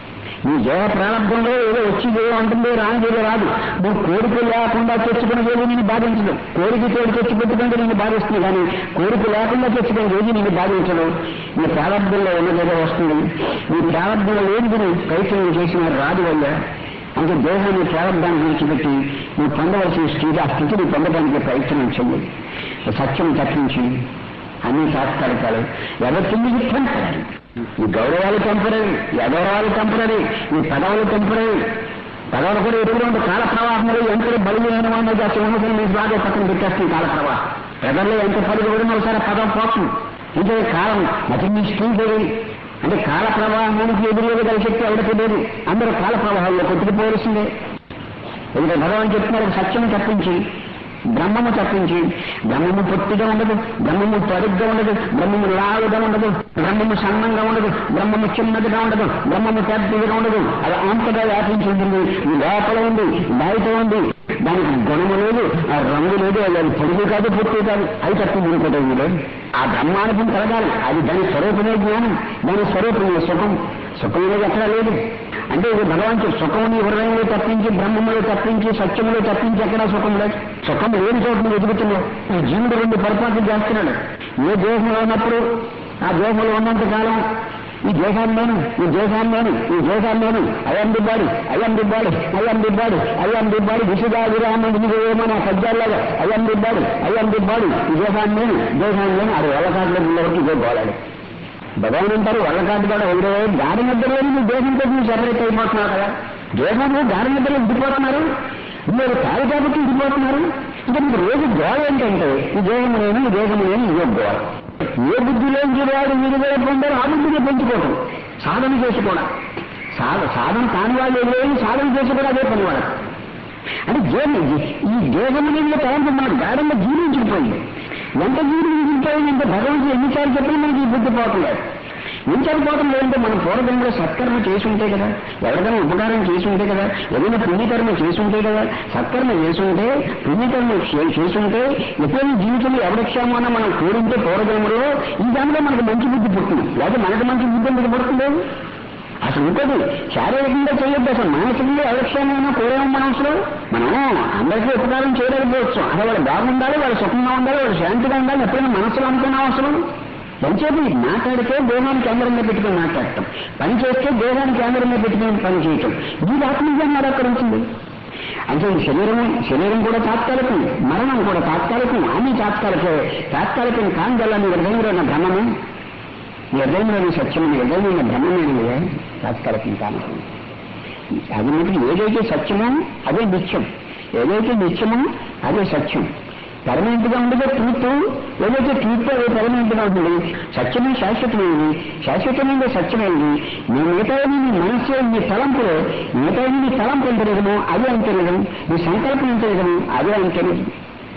నీ దేహ ప్రారంభంలో ఏదో వచ్చిందో అంటుందో రానిదేదో రాదు నువ్వు కోరిక లేకుండా తెచ్చుకున్నదేది నేను బాధించదు కోరిక తోడు తెచ్చిపెట్టుకుంటే నేను బాధిస్తుంది కానీ కోరిక లేకుండా తెచ్చుకునే రోజు నేను బాధించదు నీ ప్రారంభంలో ఉన్నదేదో వస్తుంది నీ ప్రారంభంలో లేనిది నువ్వు ప్రయత్నం చేసిన రాదు వల్ల అంటే దేహాన్ని ప్రారంభాన్ని విడిచిపెట్టి నువ్వు పొందవలసిన స్థితి ఆ స్థితిని పొందడానికి ప్రయత్నం చెయ్యి సత్యం తప్పించి అన్ని తాత్కాలికాలు ఎవరికి టెంపరీ ఈ గౌరవాలు టెంపరీ అగౌరవాలు టెంపరీ ఈ పదవులు టెంపరీ పదవులు కూడా ఎప్పుడు ఉంటే కాల ప్రవాహంలో ఎంత బలిమైన అనేది అసలు ఉన్నదని మీకు బాగా పక్కన పెట్టేస్తుంది కాల ప్రవాహం ప్రజల్లో ఎంత పలుగు కూడా ఒకసారి పదం పోతుంది ఇంకే కాలం అతి మీ స్పీడ్ అంటే కాల ప్రవాహానికి ఎదురుగల శక్తి ఎవరికి లేదు అందరూ కాల ప్రవాహాల్లో కొట్టుకుపోవలసిందే ఎందుకంటే భగవాన్ చెప్తున్నారు సత్యం తప్పించి బ్రహ్మము తప్పించి బ్రహ్మము పొట్టిగా ఉండదు బ్రహ్మము పొరుగ్గా ఉండదు బ్రహ్మము లావుగా ఉండదు బ్రహ్మము సన్నంగా ఉండదు బ్రహ్మము చిన్నదిగా ఉండదు బ్రహ్మము పెద్దదిగా ఉండదు అది అంతగా వ్యాపించి ఉంటుంది ఈ లోపల ఉంది బయట ఉంది దానికి గుణము లేదు ఆ రంగు లేదు అది పొడుగు కాదు పొట్టు కాదు అది తప్పింది ఇంకోటి ఏమీ లేదు ఆ బ్రహ్మానుభవం కలగాలి అది దాని స్వరూపమే జ్ఞానం దాని స్వరూపమే సుఖం సుఖం అనేది ఎక్కడా లేదు అంటే ఇది భగవంతుడు సుఖముని హృదయంలో తప్పించి బ్రహ్మములో తప్పించి సత్యములో తప్పించి ఎక్కడా సుఖం లేదు సుఖం లేని చోట నువ్వు వెతుకుతున్నావు ఈ జీవుడు రెండు పొరపాట్లు చేస్తున్నాడు ఏ దేహంలో ఉన్నప్పుడు ఆ దేహంలో ఉన్నంత కాలం ఈ దేశాల్లోను ఈ దేశాల్లోను ఈ దేశాల్లోను అయం దిబ్బాడు అయం దిబ్బాడు అయం దిబ్బాడు అయం దిబ్బాడు విసుగా విరామంది ఏమో నా కజ్జాల్లాగా అయం దిబ్బాడు అయం దిబ్బాడు ఈ దేశాన్ని దేశాల్లోను అది వల్లకాట్లో ఉన్నవరకు ఇదే గోళాడు భగవాన్ అంటారు వల్లకాటు కూడా ఎవరో గాడి నిద్రలో నువ్వు దేశంతో నువ్వు సెపరేట్ అయిపోతున్నావు కదా దేశంలో గాడి నిద్రలో ఇంటిపోతున్నారు మీరు కాదు కాబట్టి ఇంటిపోతున్నారు ఇంకా మీకు రోజు గోడ ఏంటంటే ఈ దేశం నేను ఈ దేశం నేను ఇదే గోడ ఏ బుద్ధిలోంచి వాడు మీరు కూడా పొందారో ఆ బుద్ధిని పెంచుకోవటం సాధన చేసుకోవడం సాధ సాధన కాని వాళ్ళు లేని సాధన చేసి కూడా అదే పని వాళ్ళకి అంటే జీ- ఈ దేశం మీద తలంపు మన గాఢంగా జీవించుకుపోయింది ఎంత జీవించిపోయింది అంటే భగవంతుడు ఎన్నిసార్లు చెప్పినా మనకి ఈ బుద్ధి పోవట్లేదు ఎంచారు పోవటం లేదంటే మన పూర్వజంలో సత్కర్మ చేసి ఉంటే కదా ఎవరికైనా ఉపకారం చేసి ఉంటే కదా ఏదైనా పుణ్యకర్మ చేసి ఉంటే కదా సత్కర్మ చేసి ఉంటే పుణ్యకర్మ చే- చేసి ఉంటే ఎప్పుడైనా జీవితంలో ఎవరిక్షేమన్నా మనం కోరుంటే పూర్వజన్మలో ఈ దానిలో మనకు మంచి బుద్ధి పుట్టింది లేదా మనకు మంచి బుద్ధి ఎందుకు పుడుతుంది అసలు ఇంకోటి శారీరకంగా చేయొద్దు అసలు మానసికంగా అవశ్యమైన కోరేమో మనం అసలు మనం అందరికీ ఉపకారం చేయలేకపోవచ్చు అసలు వాళ్ళు బాగుండాలి వాళ్ళు సుఖంగా ఉండాలి వాళ్ళు శాంతిగా ఉండాలి ఎప్పుడైనా మనసులో అనుకున్నాం అసలు పంచేది మాట్లాడితే దేహాన్ని కేంద్రంగా పెట్టుకుని మాట్లాడటం పని చేస్తే దేహాన్ని కేంద్రంగా పెట్టుకుని పని చేయటం ఈ ఆత్మజ్ఞానం అక్కడ ఉంటుంది అంటే ఈ శరీరం శరీరం కూడా తాత్కాలికం మరణం కూడా తాత్కాలికం అన్ని తాత్కాలికే తాత్కాలికం కాంగల్లా నీ హృదయంలో ఉన్న భ్రమము నీ హృదయంలోని సత్యం నీ హృదయంలో ఉన్న భ్రమమేనదే తాత్కాలికం కాను అది మటుకు ఏదైతే సత్యమో అదే నిత్యం ఏదైతే నిత్యమో అదే సత్యం పర్మనెంట్ గా ఉండదో ట్రూత్ ఏదైతే ట్రూత్ అదే పర్మనెంట్ గా ఉంటుంది సత్యమే శాశ్వతమైనది శాశ్వతమైన సత్యమైనది నీ మిగతా నీ మనస్సు నీ తలంపులో మిగతా నీ తలంపు ఎంత నిజమో అదే అంతే నిజం నీ సంకల్పం ఎంత నిజమో అదే అంతే నిజం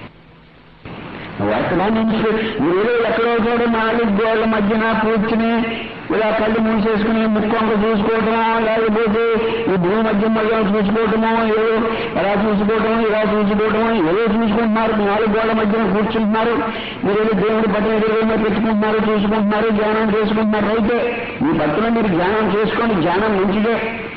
ఎక్కడ నుంచి మీరు ఎక్కడో చూడ నాలుగు గోళ్ల మధ్యన కూర్చుని ఇలా కళ్ళు మూసేసుకుని ముక్కొంక చూసుకోవటమో లేకపోతే ఈ భూమి మధ్య మధ్య చూసుకోవటమో ఏదో ఎలా చూసుకోవటమో ఇలా చూసుకోవటమో ఏదో చూసుకుంటున్నారు నాలుగు గోళ్ల మధ్యన కూర్చుంటున్నారు మీరు ఏదో దేవుడి పట్ల ఎదురుగా పెట్టుకుంటున్నారు చూసుకుంటున్నారు ధ్యానం చేసుకుంటున్నారు అయితే మీ పట్ల మీరు ధ్యానం చేసుకోండి ధ్యానం మంచిదే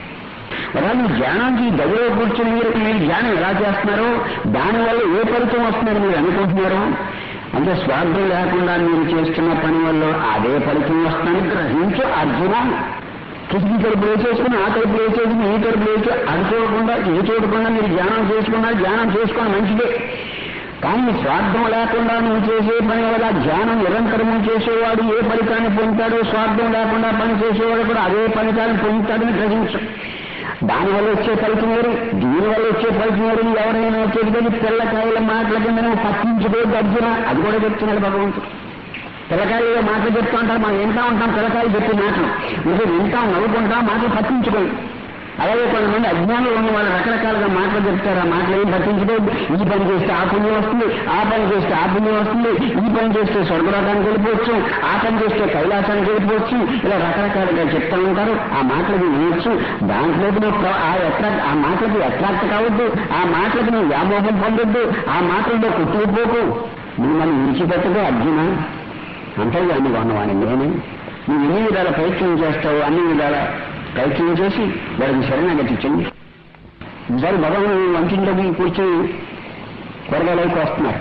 అలాగే ధ్యానానికి గదిలో కూర్చుని మీరు మీరు ధ్యానం ఎలా చేస్తున్నారో దానివల్ల ఏ ఫలితం వస్తుందని మీరు అనుకుంటున్నారు అంటే స్వార్థం లేకుండా మీరు చేస్తున్న పని వల్ల అదే ఫలితం వస్తుందని గ్రహించు అర్జున కిటికీ తలుపు వేసేసుకుని ఆ తలుపు వేసేసుకుని ఈ తలుపు వేసి అది చూడకుండా ఇది చూడకుండా మీరు ధ్యానం చేసుకున్నా ధ్యానం చేసుకోవడం మంచిదే కానీ స్వార్థం లేకుండా నువ్వు చేసే పని వల్ల ధ్యానం నిరంతరము చేసేవాడు ఏ ఫలితాన్ని పొందుతాడో స్వార్థం లేకుండా పని చేసేవాడు కూడా అదే ఫలితాన్ని పొందుతాడని గ్రహించు దానివల్ల వచ్చే ఫలితం వేరు దీనివల్ల వచ్చే ఫలితం వేరు ఎవరైనా వచ్చేది కానీ పిల్లకాయల మాటల కింద నువ్వు పట్టించుకోవద్దు అర్జున అది కూడా చెప్తున్నాడు భగవంతుడు పిల్లకాయలు మాటలు చెప్తూ ఉంటారు మనం వింటా ఉంటాం పిల్లకాయలు చెప్పే మాటలు మీరు వింటాం నవ్వుకుంటాం మాటలు పట్టించుకోండి అలాగే కొంతమంది అజ్ఞానులు ఉన్న వాళ్ళు రకరకాలుగా మాటలు చెప్తారు ఆ మాటలు ఏం పట్టించుకోవద్దు ఈ పని చేస్తే ఆ పుణ్యం వస్తుంది ఆ పని చేస్తే ఆ పుణ్యం వస్తుంది ఈ పని చేస్తే స్వర్గలోకానికి వెళ్ళిపోవచ్చు ఆ పని చేస్తే కైలాసానికి వెళ్ళిపోవచ్చు ఇలా రకరకాలుగా చెప్తూ ఉంటారు ఆ మాటలకు వినొచ్చు దాంట్లోకి నువ్వు ప్ర- ఆ అట్రాక్ట్ ఆ మాటలకు అట్రాక్ట్ కావద్దు ఆ మాటలకు నువ్వు వ్యామోహం పొందొద్దు ఆ మాటల్లో కుట్టుకుపోకు నువ్వు మనం విడిచిపెట్టదు అర్జున అంతర్యాన్ని ఉన్నవాడిని నేనే నువ్వు ఎన్ని విధాల ప్రయత్నం చేస్తావు అన్ని విధాల ప్రయత్నం చేసి వాడికి శరణాగతి చెంది ఈసారి భగవాన్ వంటింట్లోకి కూర్చొని కూరగాయలు వస్తున్నారు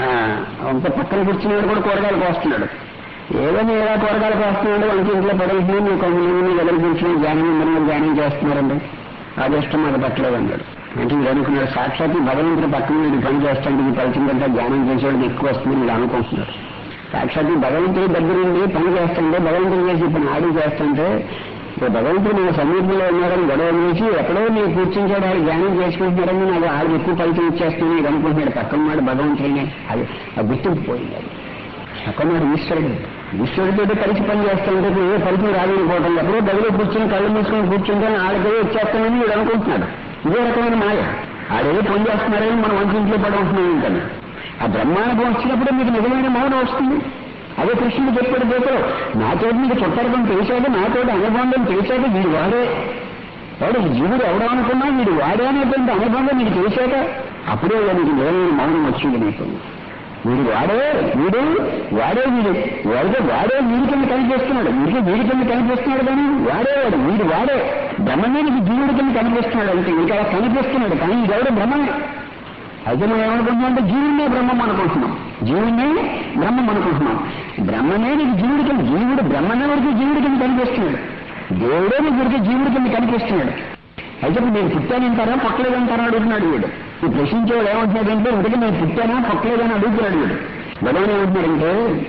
అంత పక్కన కూర్చున్నాడు కూడా కూరగాయలు కోస్తున్నాడు ఏదో మీరు ఎలా కూరగాయలు కోస్తున్నాడు వంటింట్లో పడేసి మీరు కొంతమంది ఎదురు కూర్చొని ధ్యానం మీరు ధ్యానం చేస్తున్నారండి అదృష్టం మాకు పట్టలేదు అన్నాడు అంటే వీడు అనుకున్నాడు సాక్షాత్ భగవంతుడి పక్కన వీడు పని చేస్తాడు ఈ ఫలితం కంటే ధ్యానం చేసేవాడికి ఎక్కువ వస్తుంది వీడు అనుకుంటున్నాడు సాక్షాత్ భగవంతుడి దగ్గర నుండి పని చేస్తుంటే భగవంతుడు చేసి ఇప్పుడు ఆడి చేస్తుంటే ఇప్పుడు భగవంతుడు మన సమీపంలో ఉన్నాడని గొడవ చేసి ఎక్కడో మీరు కూర్చుంటాడు ఆయన ధ్యానం చేసుకుంటున్నాడని నాకు ఆవిడ ఎక్కువ ఫలితం ఇచ్చేస్తుంది ఇది అనుకుంటున్నాడు పక్కన ఉన్నాడు భగవంతుడిని అది ఆ గుర్తింపు పోయింది అది అక్కడున్నాడు ఈశ్వరుడు ఈశ్వరుడితో కలిసి పని చేస్తుంటే ఇప్పుడు ఏ ఫలితం రాదనుకోవటం ఎప్పుడో గదిలో కూర్చొని కళ్ళు మూసుకొని కూర్చుంటే ఆడకేదో వచ్చేస్తానని వీడు అనుకుంటున్నాడు ఇదే రకమైన మాయ ఆడేదో పని చేస్తున్నారని మనం వంటింట్లో పడి ఉంటున్నాం ఇంకా ఆ బ్రహ్మానుభవం వచ్చినప్పుడు మీకు నిజమైన మౌనం వస్తుంది అదే కృష్ణుడు చెప్పాడు పోతే నాతో మీకు చుట్టరకం తెలిసాడు నాతో అనుబంధం తెలిసాడు వీడు వాడే వాడు ఈ జీవుడు ఎవడో అనుకున్నా వీడు వాడే అనేటువంటి అనుబంధం నీకు తెలిసాక అప్పుడే నీకు నిజమైన మౌనం వచ్చింది నీకు వీడు వాడే వీడు వాడే వీడు వాడితే వాడే వీడి కింద కనిపిస్తున్నాడు వీడికి వీడి కింద కనిపిస్తున్నాడు కానీ వాడేవాడు వీడు వాడే బ్రహ్మమే నీకు జీవుడి కింద కనిపిస్తున్నాడు అంటే ఇంకా అలా కనిపిస్తున్నాడు కానీ ఇదెవడు బ్రహ్మమే అయితే మనం ఏమనుకుంటున్నాం అంటే జీవుడినే బ్రహ్మం అనుకుంటున్నాం జీవుడినే బ్రహ్మం అనుకుంటున్నాం బ్రహ్మమే నీకు జీవుడి కింద జీవుడు బ్రహ్మనే వరకు జీవుడి కింద కనిపిస్తున్నాడు దేవుడే నీకు వరకు జీవుడి కింద కనిపిస్తున్నాడు అయితే ఇప్పుడు నేను పుట్టానంటారా పొట్టలేదంటారా అడుగుతున్నాడు వీడు ఈ ప్రశ్నించేవాడు ఏమంటున్నాడంటే ఇంతకీ నేను పుట్టానా పొట్టలేదని అడుగుతున్నాడు వీడు భగవాన్ ఏమంటున్నాడంటే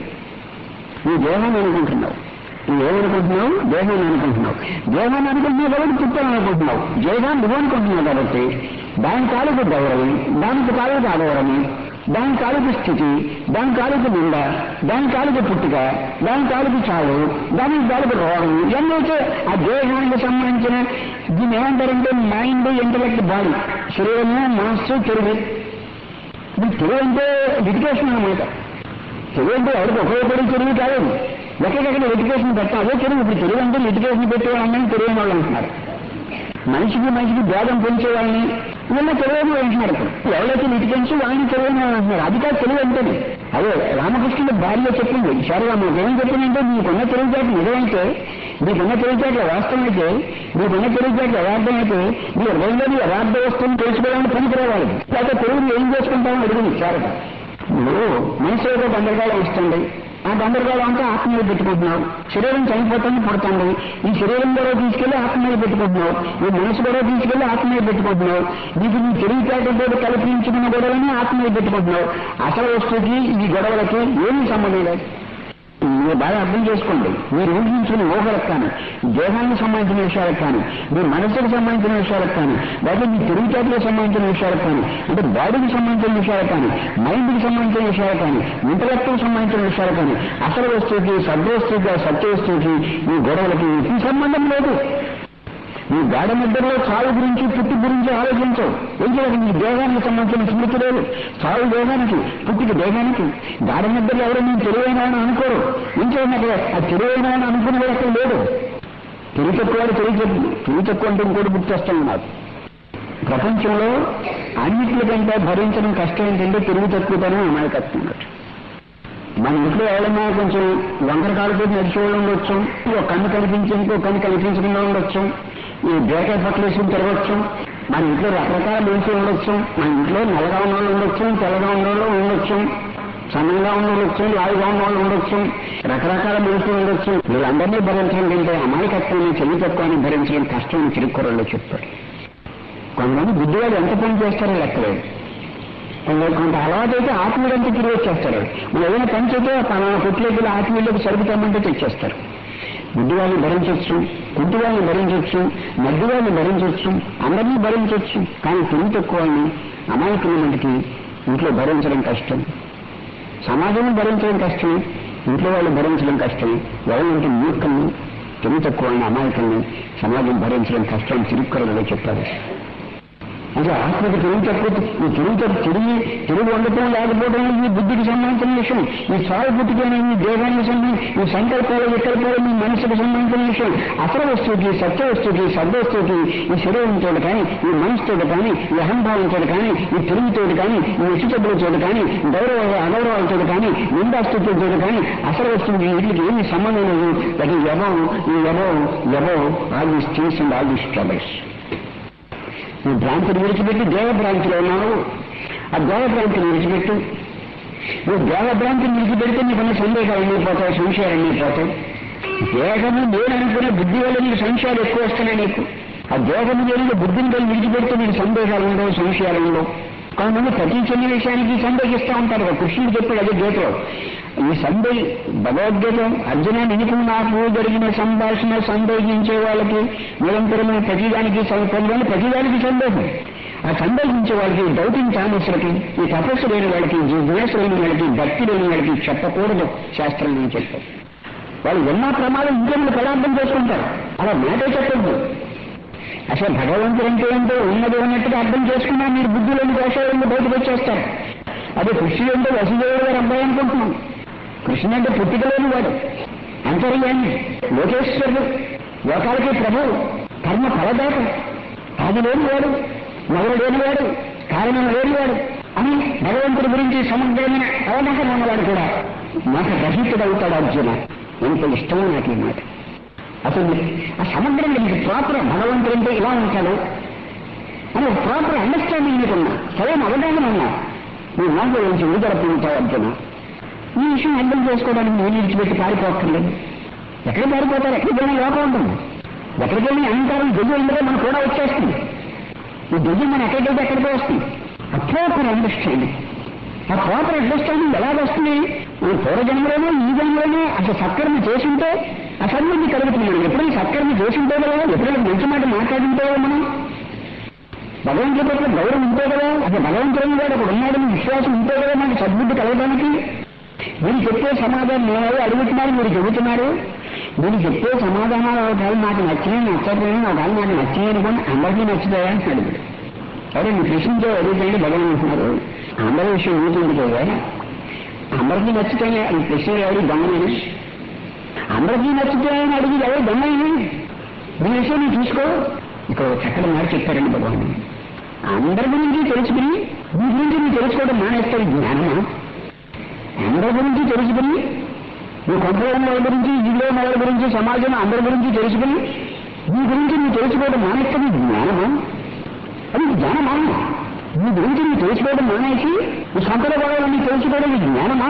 నువ్వు దేహాన్ని అనుకుంటున్నావు నువ్వు ఏమనుకుంటున్నావు దేహాన్ని అనుకుంటున్నావు దేహాన్ని అనుకుంటున్నావు కాబట్టి పుట్టాను అనుకుంటున్నావు దేహాన్ని నువ్వు అనుకుంటున్నావు కాబట్టి దాని తాలూకు గౌరవం దానికి తాలూకు అగౌరవం దాని తాలూకు స్థితి దాని తాలూకు నింద దాని తాలూకు పుట్టుక దాని తాలూకు చావు దానికి తాలూకు రోగం ఇవన్నైతే ఆ దేహానికి సంబంధించిన దీన్ని ఏమంటారంటే మైండ్ ఇంటలెక్ట్ బాడీ శరీరము మనస్సు తెలివి ఇది తెలివి అంటే లిటికేషన్ అనమాట తెలుగు అంటే ఎవరికి ఉపయోగపడే తెలుగు కాదు ఎక్కడికక్కడ లిటికేషన్ పెట్టాం అదే తెలుగు ఇప్పుడు తెలుగు అంటే లిటికేషన్ పెట్టేవాళ్ళని తెలియని వాళ్ళు అంటున్నారు మనిషికి మనిషికి భేదం పెంచే వాళ్ళని వీళ్ళ తెలియని అంటున్నారు ఇప్పుడు ఎవరైతే లిటికెన్స్ వాళ్ళని తెలియని అంటున్నారు అది కాదు తెలివి అంటేనే అదే రామకృష్ణుడు భార్య చెప్పింది శారదమ్మ ఏం చెప్పిందంటే నీకున్న తెలివితేట నిజమైతే నీకున్న తెలివితేటల వాస్తవమైతే నీకున్న తెలివితేటల యథార్థమైతే నీ రెండోది యథార్థ వస్తువుని తెలుసుకోవడానికి పనికిరావాలి లేకపోతే తెలుగుని ఏం చేసుకుంటామని అడిగింది శారద నువ్వు మనసు ఏదో గందరగోళం వస్తుంది ఆ గందరగోళం అంతా ఆత్మ మీద పెట్టుకుంటున్నావు శరీరం చనిపోతుంది పడుతుంది ఈ శరీరం కూడా తీసుకెళ్లి ఆత్మ మీద పెట్టుకుంటున్నావు ఈ మనసు కూడా తీసుకెళ్లి ఆత్మ మీద పెట్టుకుంటున్నావు నీకు నీ తెలివితేటతో కల్పించుకున్న గొడవలని ఆత్మ మీద పెట్టుకుంటున్నావు అసలు వస్తువుకి ఈ గొడవలకి ఏమీ సంబంధం లేదు మీరు బాగా అర్థం చేసుకోండి మీరు ఊహించిన ఊహలకు కానీ దేహానికి సంబంధించిన విషయాలకు కానీ మీ మనసుకు సంబంధించిన విషయాలకు కానీ లేకపోతే మీ తెలివితేటలకు సంబంధించిన విషయాలకు కానీ అంటే బాడీకి సంబంధించిన విషయాలకు కానీ మైండ్కి సంబంధించిన విషయాలు కానీ ఇంటలెక్ట్కి సంబంధించిన విషయాలు కానీ అసలు వస్తువుకి సద్వస్తువుకి సత్య వస్తువుకి ఈ గొడవలకి ఈ సంబంధం లేదు ఈ గాఢ నిద్రలో చావు గురించి పుట్టి గురించి ఆలోచించవు ఏం చేయాలి నీ దేహానికి సంబంధించిన స్మృతి లేదు చావు దేహానికి పుట్టికి దేహానికి గాఢ నిద్రలో ఎవరు నేను తెలివైన అని అనుకోరు ఏం చేయండి అక్కడ ఆ తెలివైన అని అనుకునేది అక్కడ లేదు తెలివి తక్కువ వాడు తెలివి చెప్పు తెలివి తక్కువ అంటే ఇంకోటి గుర్తొస్తాను నాకు ప్రపంచంలో అన్నిటికంటే భరించడం కష్టం ఏంటంటే తెలివి తక్కువతనం అమాయకత్వం ఉండొచ్చు మన ఇంట్లో ఎవరైనా కొంచెం వంకర కాలుతో నడిచి వాళ్ళు ఉండొచ్చు ఒక కన్ను కనిపించి ఇంకో కన్ను కనిపించకుండా ఉండొచ్చు ఈ బ్రేకర్ పట్లేసుకుని తిరగచ్చు మన ఇంట్లో రకరకాల మనుషులు ఉండొచ్చు మన ఇంట్లో నల్లగా ఉన్న వాళ్ళు ఉండొచ్చు తెల్లగా ఉన్న వాళ్ళు ఉండొచ్చు సన్నంగా ఉన్న వాళ్ళు ఉండొచ్చు లావుగా ఉన్న వాళ్ళు ఉండొచ్చు రకరకాల మనుషులు ఉండొచ్చు వీళ్ళందరినీ భరించడం కంటే అమాయకత్వాన్ని చెల్లి తక్కువని భరించడం కష్టం అని చిరుక్కురల్లో చెప్తారు కొంతమంది బుద్ధివాడు ఎంత పని చేస్తారో లెక్కలేదు కొంత కొంత అలవాటు అయితే ఆత్మీయుడంతా తిరిగి వచ్చేస్తారు మనం ఏదైనా పని చేస్తే పలానా కొట్లేకి ఆత్మీయులకు సరుకుతామంటే తెచ్చేస్తారు బుద్ధివాళ్ళని భరించవచ్చు కుంటివాళ్ళని భరించవచ్చు మధ్యవాళ్ళని భరించవచ్చు అందరినీ భరించవచ్చు కానీ తెలివి తక్కువ వాళ్ళని అమాయకుల మటుకి ఇంట్లో భరించడం కష్టం సమాజం భరించడం కష్టం ఇంట్లో వాళ్ళు భరించడం కష్టం ఎవరంటే మూర్ఖల్ని తెలివి తక్కువ వాళ్ళని అమాయకుల్ని సమాజం భరించడం కష్టం తిరుక్కరలో చెప్పారు అంటే ఆత్మకి తెలివి తక్కువ ఈ తెలివి తక్కువ తిరిగి తిరిగి ఉండటం లేకపోవడం ఈ బుద్ధికి సంబంధించిన విషయం ఈ చావు పుట్టుకనే ఈ దేహానికి సంబంధించి ఈ సంకల్పాలు వికల్పాలు మీ మనసుకు సంబంధించిన విషయం అసలు వస్తువుకి సత్య వస్తువుకి సద్వస్తువుకి ఈ శరీరంతో కానీ ఈ మనసుతో కానీ ఈ అహంభావంతో కానీ ఈ తెలివితో కానీ ఈ ఇసుచబులతో కానీ గౌరవ అగౌరవాలతో కానీ నిందాస్తులతో కానీ అసలు వస్తువుకి వీటికి ఏమి సంబంధం లేదు దట్ ఈ ఎబవ్ ఈ above above all these things and all these troubles నువ్వు భ్రాంతిని విడిచిపెట్టి దేవ భ్రాంతిలో ఉన్నావు ఆ దేవ భ్రాంతిని విడిచిపెట్టు నువ్వు దేవ భ్రాంతిని విడిచిపెడితే నీకున్న సందేహాలు అమ్మిపోతావు సంశయాలు అమ్మిపోతావు దేహము నేను అనుకునే బుద్ధి వల్ల నీకు సంశయాలు ఎక్కువ వస్తున్నాయి నీకు ఆ దేహము నేను బుద్ధిని కలిగి విడిచిపెడితే నీకు సందేహాలు ఉండవు సంశయాలు ఉండవు కొంతమంది ప్రతి చిన్న విషయానికి సందేహిస్తూ ఉంటారు కదా కృష్ణుడు చెప్పాడు అదే గీతలో ఈ సందే భగవద్గీత అర్జున నీకు నాకు జరిగిన సంభాషణ సందేహించే వాళ్ళకి నిరంతరమైన ప్రతిదానికి ప్రతిదాని ప్రతిదానికి సందేహం ఆ సందేహించే వాళ్ళకి డౌటింగ్ ఛానల్స్లకి ఈ తపస్సు లేని వాళ్ళకి జిజ్ఞాస లేని వాళ్ళకి భక్తి లేని వాళ్ళకి చెప్పకూడదు శాస్త్రం నేను చెప్పారు వాళ్ళు ఎన్నో ప్రమాదం ఇంకేమైనా పదార్థం చేసుకుంటారు అలా మాటే చెప్పద్దు అసలు భగవంతుడు అంటే ఏంటో ఉన్నది ఉన్నట్టుగా అర్థం చేసుకున్నా మీరు బుద్ధిలోని దోషాలను బయటకు వచ్చేస్తారు అదే కృష్ణుడు అంటే వసుదేవుడు గారు అబ్బాయి అనుకుంటున్నాం కృష్ణుడు అంటే పుట్టికలేని వాడు అంతర్యాన్ని లోకేశ్వరుడు లోకాలకి ప్రభు కర్మ ఫలదాత అది లేనివాడు మొదలు లేనివాడు కారణం లేనివాడు అని భగవంతుడి గురించి సమగ్రమైన అవగాహన ఉన్నవాడు కూడా మాట రహితుడవుతాడు అర్జున ఎంత ఇష్టమో నాకు ఈ మాట అసలు ఆ సమగ్రంగా నీకు ప్రాపర్ భగవంతుడు అంటే ఇలా ఉంటాడు అని ఒక ప్రాపర్ అండర్స్టాండింగ్ నీకున్నా సరైన అవగాహన ఉన్నా నీ నాకు నుంచి విడుదల పొందుతావు అర్జున ఈ విషయం అర్థం చేసుకోవడానికి నేను విడిచిపెట్టి పారిపోక్కర్లేదు ఎక్కడ పారిపోతారు ఎక్కడికి వెళ్ళిన లోపం ఉంటుంది ఎక్కడికి వెళ్ళిన అహంకారం దెయ్యం ఉండగా మనకు కూడా వచ్చేస్తుంది ఈ దెయ్యం మనం ఎక్కడికైతే ఎక్కడికి వస్తుంది ఆ ప్రాపర్ అండర్స్టాండింగ్ ఆ ప్రాపర్ అండర్స్టాండింగ్ ఎలా వస్తుంది మన పూర్వజన్మలోనే ఈ జన్మలోనే అసలు సత్కర్మ చేసింటే ఆ సన్నిధి కలుగుతుంది మనం ఎప్పుడైనా సత్కర్మ చేసింటే కదా ఎప్పుడైనా మంచి మాట మాట్లాడింటే కదా మనం భగవంతుడి పట్ల గౌరవం ఉంటే కదా అసలు భగవంతుడు వాడు అక్కడ ఉన్నాడని విశ్వాసం ఉంటే కదా మనకి సద్బుద్ధి కలగడానికి మీరు చెప్పే సమాధానం నేను అడుగుతున్నారు మీరు చెబుతున్నారు మీరు చెప్పే సమాధానాలు ఒకవేళ నాకు నచ్చినాయి నచ్చట్లేదు ఒకవేళ నాకు నచ్చినాయి అనుకోండి అందరికీ నచ్చుతాయా అని అడుగుడు అదే మీ ప్రశ్నించే అడుగుతండి భగవాన్ అంటున్నారు అందరి విషయం నీకు కదా అందరికీ నచ్చుతాయి ఈ ప్రశ్న ఎవరు దొంగని అందరికీ నచ్చుతాయని అడిగి ఎవరు దొంగని మీ విషయం నువ్వు చూసుకో ఇక్కడ ఒక చక్కటి మాట చెప్పారండి భగవాన్ అందరి గురించి తెలుసుకుని నీ గురించి నువ్వు తెలుసుకోవడం మానేస్తాడు జ్ఞానమా అందరి గురించి తెలుసుకుని నువ్వు కొంపలో ఉన్న వాళ్ళ గురించి ఇదిలో ఉన్న వాళ్ళ గురించి సమాజంలో అందరి గురించి తెలుసుకుని నీ గురించి నువ్వు తెలుసుకోవడం మానేస్తుంది జ్ఞానమా అది జ్ఞానమా నీ గురించి నువ్వు తెలుసుకోవడం మానేసి నువ్వు సంపద వాళ్ళని తెలుసుకోవడం ఇది జ్ఞానమా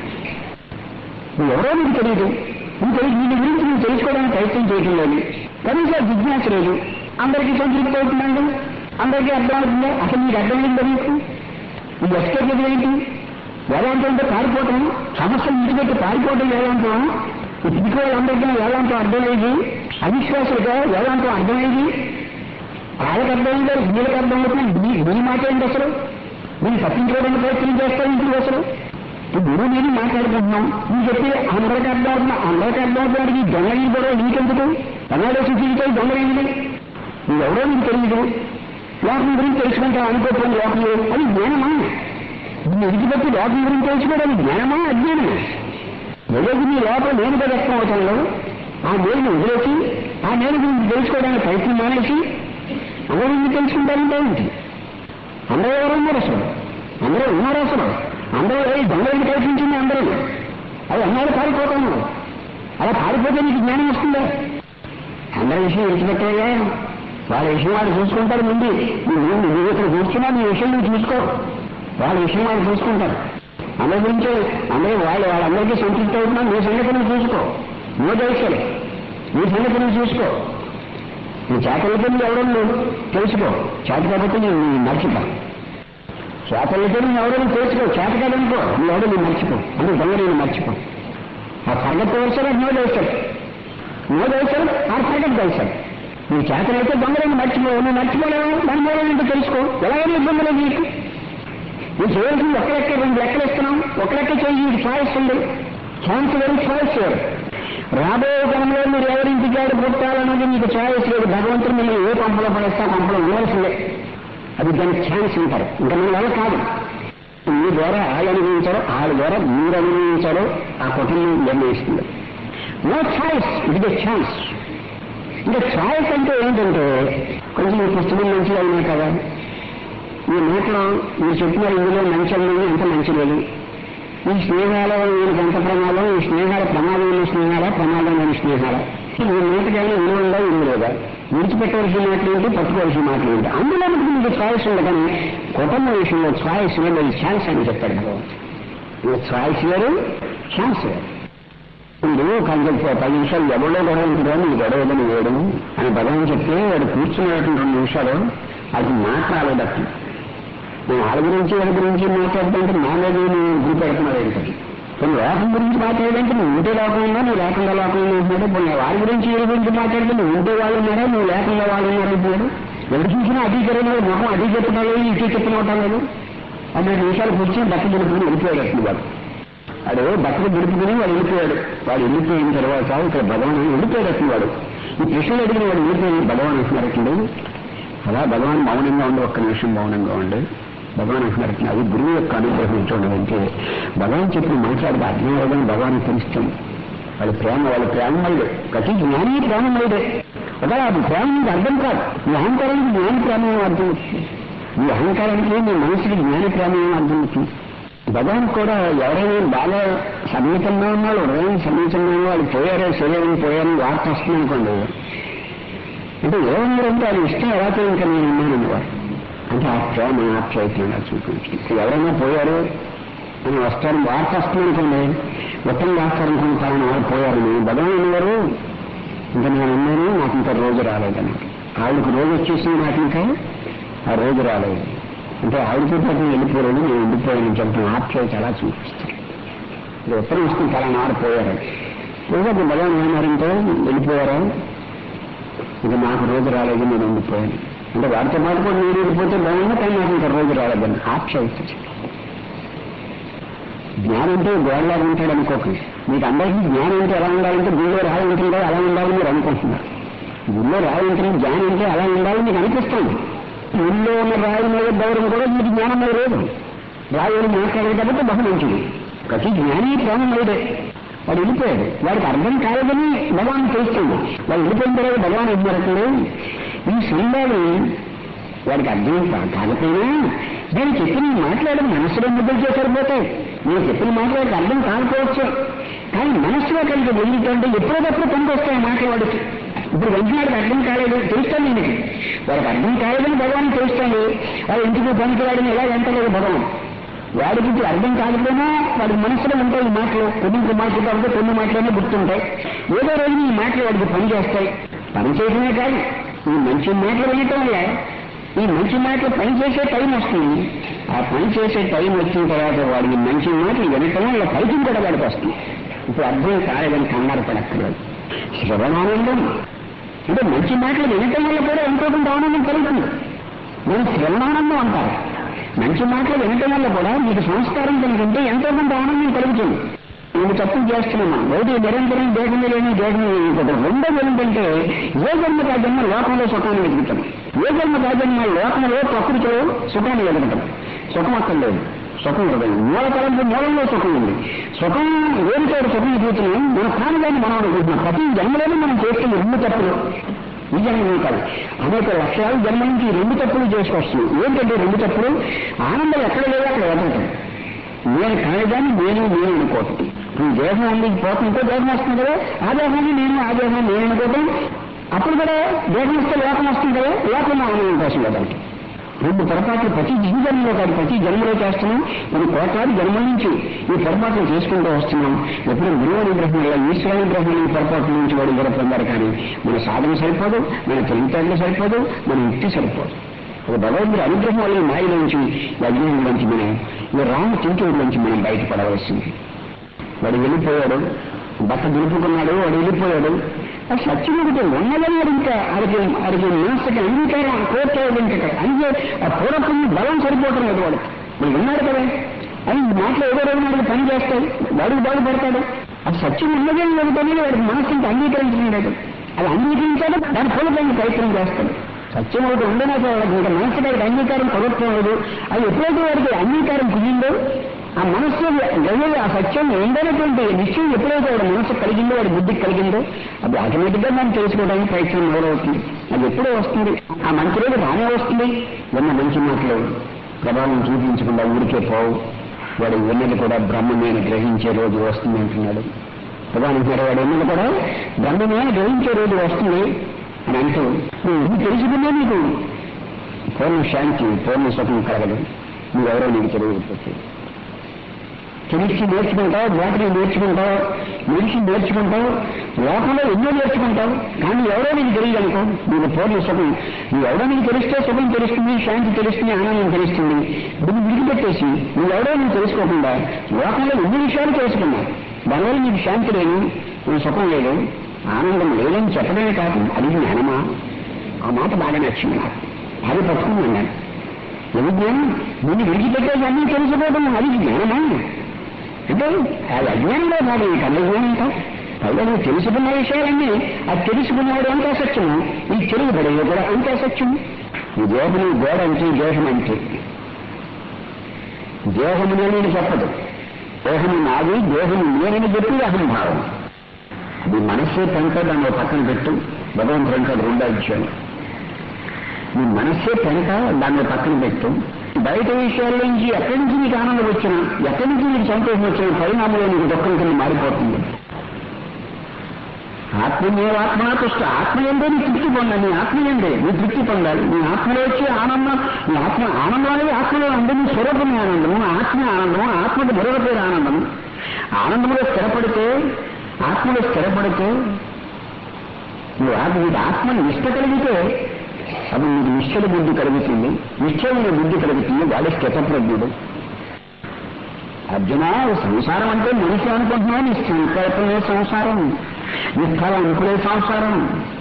నువ్వు ఎవరో నీకు తెలియదు నువ్వు తెలియదు నీ గురించి నువ్వు తెలుసుకోవడానికి ప్రయత్నం చేయటం లేదు కనీసం జిజ్ఞాస లేదు అందరికీ సంతృప్తి అవుతుందండి అందరికీ అర్థం అవుతుందా అసలు నీకు అర్థమైందా నీకు నీ ఎస్కేప్ ఏంటి వేదాంతం అంటే పారిపోవటం సమస్యలు ఇంటిపెట్టి పారిపోవటం వేదాంతం ఇంటికి వాళ్ళందరికీ వేదాంతం అర్థమయ్యేది అవిశ్వాసులుగా వేదాంతం అర్థమయ్యేది వాళ్ళకి అర్థమైందో వీళ్ళకి అర్థమవుతుంది మీ మీ మాట ఏంటి అసలు మీరు తప్పించుకోవడానికి ప్రయత్నం చేస్తాం ఇంటికి అసలు ఇప్పుడు గురువు నేను మాట్లాడుకుంటున్నాం నువ్వు చెప్పి అందరికీ అర్థం అవుతున్నా అందరికీ అర్థం అవుతున్నాడు ఈ దొంగ కూడా నీకెందుకు తమిళ జీవితం దొంగ ఏంటి నువ్వెవరో నీకు తెలియదు లోకం గురించి తెలుసుకుంటావు అనుకోకపోయిన లోకం అది జ్ఞానమా నిన్ను విడిచిపెట్టి లోకం గురించి తెలుసుకోవడం అది జ్ఞానమా అజ్ఞానమా ఏదైతే నీ లోపల నేను వ్యక్తం అవుతాను ఆ నేను వదిలేసి ఆ నేను గురించి తెలుసుకోవడానికి ప్రయత్నం మానేసి అందరూ గురించి తెలుసుకుంటానంటే ఏంటి అందరూ ఎవరు ఉన్నారు అసలు అందరూ ఉన్నారు అసలు అందరూ ఏ దొంగలకి కల్పించింది అందరూ అది అన్నాడు పారిపోతాను అలా పారిపోతే నీకు జ్ఞానం వస్తుందా అందరి విషయం విడిచిపెట్టేగా వాళ్ళ విషయం వాళ్ళు చూసుకుంటారు ముందు నువ్వు నువ్వు ఇక్కడ కూర్చున్నా నీ విషయం నువ్వు చూసుకో వాళ్ళ విషయం వాళ్ళు చూసుకుంటారు అందరి గురించి అందరూ వాళ్ళు వాళ్ళందరికీ సంతృప్తి అవుతున్నా నీ సంగతి నువ్వు చూసుకో నువ్వు తెలుసుకోలే నీ సంగతి నువ్వు చూసుకో నీ చేతలతో నువ్వు ఎవరో నువ్వు తెలుసుకో చేత కాబట్టి నువ్వు మర్చిపో చేతలతో నువ్వు ఎవరో నువ్వు తెలుసుకో చేత కాదనుకో నువ్వు ఎవరో నువ్వు మర్చిపో అందుకు దొంగ నేను మర్చిపో ఆ పర్గతి వేసాడు నో వేసాడు నో వేసాడు ఆ పర్గతి వేసాడు నీ చేతనైతే దొంగలను మర్చిపో నువ్వు మర్చిపోలేవు దాని మూలం ఏంటో తెలుసుకో ఎలాగైనా ఇబ్బంది లేదు నీకు నువ్వు చేయాల్సింది ఒక లెక్క రెండు లెక్కలు ఇస్తున్నాం ఒక లెక్క చేయి ఇది చాయిస్ ఉంది ఛాన్స్ లేదు చాయిస్ లేదు రాబోయే కాలంలో మీరు ఎవరింటికి ఆడు పుట్టాలన్నది మీకు చాయిస్ లేదు భగవంతుడు మీరు ఏ పంపలో పడేస్తా పంపలో ఉండవలసిందే అది దానికి ఛాన్స్ ఉంటారు ఇంకా మన వల్ల కాదు మీ ద్వారా వాళ్ళు అనుభవించారో వాళ్ళ ద్వారా మీరు అనుభవించారో ఆ కుటుంబం నిర్ణయిస్తుంది నో ఛాయిస్ ఇది ఛాన్స్ ఇంకా ఛాయిస్ అంటే ఏంటంటే కొంచెం ఈ పుస్తకం మంచిగా ఉన్నాయి కదా ఈ నోట్లో మీరు చెప్పినారు ఇందులో మంచి అన్నది ఎంత మంచి లేదు ఈ స్నేహాల వీళ్ళకి ఎంత ప్రమాదం ఈ స్నేహాల ప్రమాదం ఉన్న స్నేహాల ప్రమాదం లేని స్నేహాల ఈ నోటికైనా విలువ ఉందా విలువ లేదా విడిచిపెట్టవలసిన మాటలు ఏంటి పట్టుకోవాల్సిన మాటలు ఏంటి అందులో మనకు మీకు ఛాయిస్ ఉంది కానీ కుటుంబ విషయంలో ఛాయిస్ లేదు ఛాన్స్ అని చెప్పాడు భగవంతుడు ఛాయిస్ వేరు ఛాన్స్ వేరు ఇప్పుడు కొంచెం పది నిమిషాలు ఎవరో గొడవ ఉంటుందో నీ గొడవదని వేయడం అని భగవాన్ చెప్తే వాడు కూర్చునేటువంటి రెండు నిమిషాలు అది మాట్లాడేటట్టు నేను వాళ్ళ గురించి వాళ్ళ గురించి మాట్లాడుతుంటే నా మీద నువ్వు గురి పెడుతున్నావు ఏంటది కొన్ని లోకం గురించి మాట్లాడేంటే నువ్వు ఉంటే లోకం ఉన్నా నువ్వు లేకుండా లోకం ఉంటున్నాడు కొన్ని వారి గురించి వీరి గురించి మాట్లాడితే నువ్వు ఉంటే వాళ్ళు ఉన్నారా నువ్వు లేకుండా వాళ్ళు ఉన్నారు అంటున్నాడు ఎవరు చూసినా అదీ జరిగినాడు మొహం అదీ చెప్తున్నాడు ఇటీ చెప్తున్నా లేదు పన్నెండు నిమిషాలు కూర్చొని బట్ట దుడుకుని వెళ్ళిపోయాడు అసలు వాడు వాడు బట్టలు దుడుపుకుని వాడు వెళ్ళిపోయాడు వాడు వెళ్ళిపోయిన తర్వాత ఇక్కడ భగవాన్ వెళ్ళిపోయాడు అసలు వాడు ఈ ప్రశ్నలు అడిగిన వాడు వెళ్ళిపోయి భగవాన్ అంటున్నారటండి అలా భగవాన్ మౌనంగా ఉండి ఒక్క నిమిషం మౌనంగా ఉండి భగవాన్ అంటున్నారట అది గురువు యొక్క అనుగ్రహం చూడండి అంటే భగవాన్ చెప్పిన మాట్లాడితే అజ్ఞానం భగవాన్ తెలుస్తుంది వాళ్ళ ప్రేమ వాళ్ళ ప్రేమమయుడు ప్రతి జ్ఞాని ప్రేమమయుడే ఒకవేళ అది ప్రేమ నీకు అర్థం కాదు నీ అహంకారానికి జ్ఞాని ప్రేమ ఏమో అర్థం అవుతుంది నీ అహంకారానికి నీ మనసుకి జ్ఞాని ప్రేమ ఏమో అర్థం అవుతుంది భగవాన్ కూడా ఎవరైనా బాగా సన్నిహితంగా ఉన్నాడు హృదయం సన్నిహితంగా ఉన్న వాళ్ళు పోయారో శరీరం పోయారని వార్త వస్తుంది అనుకోండి అంటే ఏమన్నారంటే అది ఇష్టం ఎలా ఇంకా నేను ఉన్నాను వారు అంటే ఆ ప్రేమ ఆప్యాయతంగా చూపించింది ఎవరైనా పోయారు అని వస్తారు వార్త వస్తుంది అనుకోండి మొత్తం రాస్తారనుకున్న కారణం వాళ్ళు పోయారని భగవాన్ ఉన్నారు ఇంకా నేను ఉన్నాను నాకు ఇంకా రోజు రాలేదని ఆవిడకి రోజు వచ్చేసింది నాకు ఇంకా ఆ రోజు రాలేదు అంటే ఆవిడతో పాటు నేను వెళ్ళిపోలేదు నేను ఉండిపోయాను చెప్పిన ఆప్యాయత అలా చూపిస్తాను ఇది ఉత్తరం వస్తుంది పలానా ఆరు పోయారు పోగా భగవాన్ ఏమన్నారంటే వెళ్ళిపోయారా ఇంకా నాకు రోజు రాలేదు నేను ఉండిపోయాను అంటే వాడితో పాటు కూడా నేను వెళ్ళిపోతే బాగుంది కానీ నాకు ఇంకా రోజు రాలేదని ఆప్యాయత జ్ఞానం అంటే గోడలాగా ఉంటాడు అనుకోకండి మీకు అందరికీ జ్ఞానం అంటే ఎలా ఉండాలంటే గుళ్ళో రాయి ఉంటుందో అలా ఉండాలని మీరు అనుకుంటున్నారు గుళ్ళో రాయి ఉంటుంది జ్ఞానం అంటే అలా ఉండాలని మీకు అనిపిస్తుంది ఊళ్ళో ఉన్న రాయి మీద గౌరవం కూడా మీకు జ్ఞానం మీద లేదు రాయి అని మాట్లాడేది కాబట్టి బహు మంచిది ప్రతి జ్ఞాని ప్రేమమయుడే వాడు వెళ్ళిపోయాడు వాడికి అర్థం కాలేదని భగవాన్ తెలుస్తుంది వాడు వెళ్ళిపోయిన తర్వాత భగవాన్ ఏం జరుగుతుంది ఈ సంఘాలు వాడికి అర్థం కా- కాకపోయినా నేను చెప్పిన ఈ మాట్లాడడం మనసులో ముద్దలు సరిపోతాయి నేను చెప్పిన మాట్లాడికి అర్థం కాకపోవచ్చు కానీ మనసులో కలిగి వెళ్ళింటే ఎప్పుడోదప్పుడు పనికొస్తాయి మాటలు వాడికి ఇప్పుడు వెంటనే వాడికి అర్థం కాలేదు తెలుస్తాను నేను వాడికి అర్థం కాలేదని భగవాన్ తెలుస్తాను వాడు ఇంటికి పనికి వాడిని ఎలా ఎంతలేదు భగవాన్ వాడికి ఇప్పుడు అర్థం కాకపోయినా వాడి మనసులో ఉంటాయి ఈ మాటలు కొన్ని ఇంకో మాటలు కాబట్టి కొన్ని మాటలనే గుర్తుంటాయి ఏదో రోజు ఈ మాటలు వాడికి పని చేస్తాయి పని చేయడమే కాదు ఈ మంచి మాటలు వినటం వల్ల ఈ మంచి మాటలు పని చేసే టైం వస్తుంది ఆ పని చేసే టైం వచ్చిన తర్వాత వాడికి మంచి మాటలు వినటం వల్ల ఫలితం కూడా వాడికి వస్తుంది ఇప్పుడు అర్థం కాలేదని కంగారు పడక్కర్లేదు శ్రవణానందం అంటే మంచి మాటలు వినటం వల్ల కూడా ఎంతో కొంత ఆనందం కలుగుతుంది నేను శ్రవణానందం అంటారు మంచి మాటలు వినటం వల్ల కూడా మీకు సంస్కారం కలిగింటే ఎంతో కొంత ఆనందం కలుగుతుంది నేను తప్పులు చేస్తున్నామా ఒకటి నిరంతరం దేహంలో లేని దేహం ఇంకొకటి రెండోది ఏంటంటే ఏ జన్మ ఆ జన్మ లోకంలో సుఖాన్ని వెతుకుతాం ఏ జన్మ ఆ జన్మ లోకంలో ప్రకృతిలో సుఖాన్ని వెతుకుతాం సుఖం అక్కడ లేదు సుఖం హృదయం మూల తలంపు మూలంలో సుఖం ఉంది సుఖం వేరుతోడు సుఖం చూస్తున్నాం మన ప్రాణాన్ని మనం అనుకుంటున్నాం ప్రతి జన్మలోనే మనం చేస్తున్న రెండు తప్పులు ఈ జన్మ కాదు అనేక లక్షలాది జన్మ నుంచి ఈ రెండు తప్పులు చేసుకొస్తున్నాం ఏంటంటే రెండు తప్పులు ఆనందం ఎక్కడ లేదో అక్కడ వెతకటం నేను కానిదాన్ని నేను నేను అనుకోవటం ఈ దేహం ఉంది పోతుంటే దేహం వస్తుంది కదా ఆ దేహాన్ని నేను ఆ దేహాన్ని నేను అనుకోవటం అప్పుడు కూడా దేహం వస్తే లోకం వస్తుంది కదా లోకంలో ఆనందం కోసం వెతకటం రెండు పొరపాట్లు ప్రతి జీవితంలో కాదు ప్రతి జన్మలో చేస్తున్నాం మనం కోట్లాది జన్మల నుంచి ఈ పొరపాట్లు చేసుకుంటూ వస్తున్నాం ఎప్పుడు గురువు అనుగ్రహం వల్ల ఈశ్వర అనుగ్రహం వల్ల ఈ పొరపాట్ల నుంచి వాడు కూడా పొందారు కానీ మన సాధన సరిపోదు మన తెలివితేటలు సరిపోదు మన యుక్తి సరిపోదు ఒక భగవంతుడి అనుగ్రహం వల్ల ఈ మాయలోంచి ఈ అజ్ఞానంలోంచి మనం ఈ రాంగ్ థింకింగ్ నుంచి మనం బయటపడవలసింది వాడు వెళ్ళిపోయాడు బట్ట దులుపుకున్నాడు వాడు వెళ్ళిపోయాడు ఆ సత్యం ఒకటి ఉన్నదని వాడు ఇంకా అడిగి అడిగి మనసుకి అంగీకారం కోరుకోవడం ఇంకా అంగే ఆ పూర్వకం బలం సరిపోవటం లేదు వాడు వాడు ఉన్నాడు కదా అని ఈ మాటలు ఏదో రోజు వాడికి పని చేస్తాయి వాడికి బాగుపడతాడు ఆ సత్యం ఉన్నదని ఒకటనే వాడికి మనసు ఇంకా అంగీకరించడం లేదు అది అంగీకరించాడు దాని పూర్వకంగా ప్రయత్నం చేస్తాడు సత్యం ఒకటి ఉండనే వాడికి ఇంకా మనసు వాడికి అంగీకారం కుదరటం లేదు అది ఎప్పుడైతే వాడికి అంగీకారం కుదిరిందో ఆ మనస్సు గవ్య ఆ సత్యం ఏంటనేటువంటి నిశ్చయం ఎప్పుడైతే వాడి మనసు కలిగిందో వాడి బుద్ధికి కలిగిందో అది ఆటోమేటిక్ గా మనం తెలుసుకోవడానికి ప్రయత్నం మొదలవుతుంది అది ఎప్పుడో వస్తుంది ఆ మంచి రోజు రానే వస్తుంది ఉన్న మంచి మాటలు ప్రభావం చూపించకుండా ఊరికే పోవు వాడు ఉన్నది కూడా బ్రహ్మమే అని గ్రహించే రోజు వస్తుంది అంటున్నాడు ప్రధానించారు వాడు ఉన్నది కూడా బ్రహ్మమే అని గ్రహించే రోజు వస్తుంది అని అంటూ నువ్వు ఇది తెలుసుకున్నా నీకు పూర్ణ శాంతి పూర్ణ సుఖం కలగదు నువ్వెవరో నీకు తెలియకపోతే తెలిసి నేర్చుకుంటావు బ్యాటరీ నేర్చుకుంటావు మెడిసిన్ నేర్చుకుంటావు లోకంలో ఎన్నో నేర్చుకుంటావు కానీ ఎవరో నీకు తెలియదు అనుకో నీకు పూర్ణ సుఖం నువ్వు ఎవరో నీకు తెలిస్తే సుఖం తెలుస్తుంది శాంతి తెలుస్తుంది ఆనందం తెలుస్తుంది దీన్ని విడిచిపెట్టేసి నువ్వెవరో నీకు తెలుసుకోకుండా లోకంలో ఎన్ని విషయాలు తెలుసుకున్నావు దానివల్ల నీకు శాంతి లేదు నీకు సుఖం లేదు ఆనందం లేదని చెప్పడమే కాదు అది జ్ఞానమా ఆ మాట బాగా నచ్చింది నాకు అది పట్టుకుని అన్నాను ఏ జ్ఞానం దీన్ని విడిచిపెట్టేసి అన్నీ తెలుసుకోవడం అది జ్ఞానమా అంటే అది అజ్ఞానంలో కాదు ఈ కళ్ళ జ్ఞానం కాదు పైగా నువ్వు తెలుసుకున్న విషయాలన్నీ అది తెలుసుకున్నవాడు అంతా సత్యము ఈ తెలుగుబడేది కూడా అంతా సత్యము ఈ దేహము గోడ అంటే దేహం అంటే దేహము నేనని చెప్పదు దేహము నాది దేహము నేనని చెప్పి అహంభావం నీ మనస్సే పెంక దాన్ని ఓ పక్కన పెట్టు భగవంతుడు అంటాడు రెండో అధ్యాయం నీ మనస్సే పెంక దాన్ని ఓ పక్కన పెట్టు బయట విషయాల నుంచి ఎక్కడి నుంచి నీకు ఆనందం వచ్చినా ఎక్కడి నుంచి నీకు సంతోషం వచ్చినా పరిణామంలో నీకు దుఃఖం కింద మారిపోతుంది ఆత్మీయ ఆత్మాకృష్ట ఆత్మ ఏందో నీ తృప్తి పొందాలి నీ ఆత్మ ఏందే నీ తృప్తి పొందాలి నీ ఆత్మలో వచ్చే ఆనందం నీ ఆత్మ ఆనందం అనేది ఆత్మలో ఉంది నీ స్వరూపమే ఆనందము ఆత్మ ఆనందము ఆత్మకు మరొక పేరు ఆనందము ఆనందంలో స్థిరపడితే ఆత్మలో స్థిరపడితే నువ్వు ఆత్మ నీకు ఆత్మ నిష్ట కలిగితే అప్పుడు నీకు నిశ్చల బుద్ధి కలుగుతుంది నిశ్చయమైన బుద్ధి కలుగుతుంది వాడి స్థితప్రజ్ఞుడు అర్జున సంసారం అంటే మనిషి అనుకుంటున్నావు నీ సంకల్పమే సంసారం నీ స్థలం అనుకునే సంసారం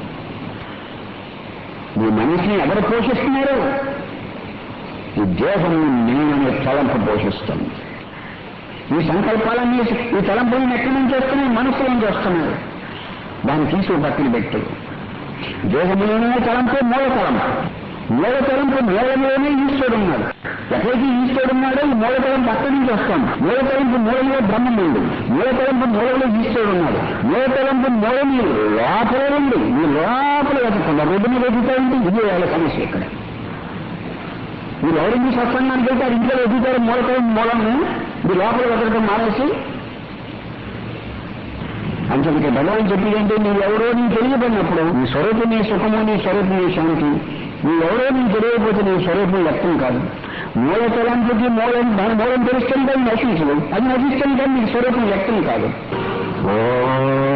నీ మనిషిని ఎవరు పోషిస్తున్నారు ఈ దేహం నేననే తలంపు పోషిస్తుంది ఈ సంకల్పాలన్నీ ఈ తలంపులను ఎక్కడి నుంచి వస్తున్నాయి మనసులో నుంచి వస్తున్నాయి దాన్ని తీసి పక్కన పెట్టు దేహంలోనే తలంపు మూల తలంపు మూల తలంపు మూలంలోనే ఈశ్వరుడు ఉన్నాడు ఎక్కడికి ఈశ్వరుడు ఉన్నాడో ఈ మూల తలంపు అక్కడి నుంచి వస్తాం మూల తలంపు మూలంలో బ్రహ్మం ఉంది మూల తలంపు మూలంలో ఈశ్వరుడు ఉన్నాడు మూల తలంపు మూలం ఈ లోపల ఉంది ఈ లోపల వెతకుండా రోడ్డు మీద వెతుకుతా ఉంటే ఇది వాళ్ళ సమస్య ఇక్కడ మీరు ఎవరికి సత్సంగానికి వెళ్తారు ఇంట్లో ఎదుగుతారు మూలకం మూలము మీరు లోపల వెతకడం మానేసి అంతటికి భగవాన్ చెప్పిందంటే నువ్వు ఎవరో నీకు తెలియబడినప్పుడు నీ స్వరూపం నీ సుఖము నీ స్వరూపం నీ శాంతి నువ్వు ఎవరో నీకు తెలియకపోతే నీ స్వరూపం వ్యక్తం కాదు మూల తలంపుకి మూలం దాని మూలం తెలుస్తుంది కానీ నశించదు అది నశిస్తుంది కానీ నీ స్వరూపం వ్యక్తం కాదు ఓ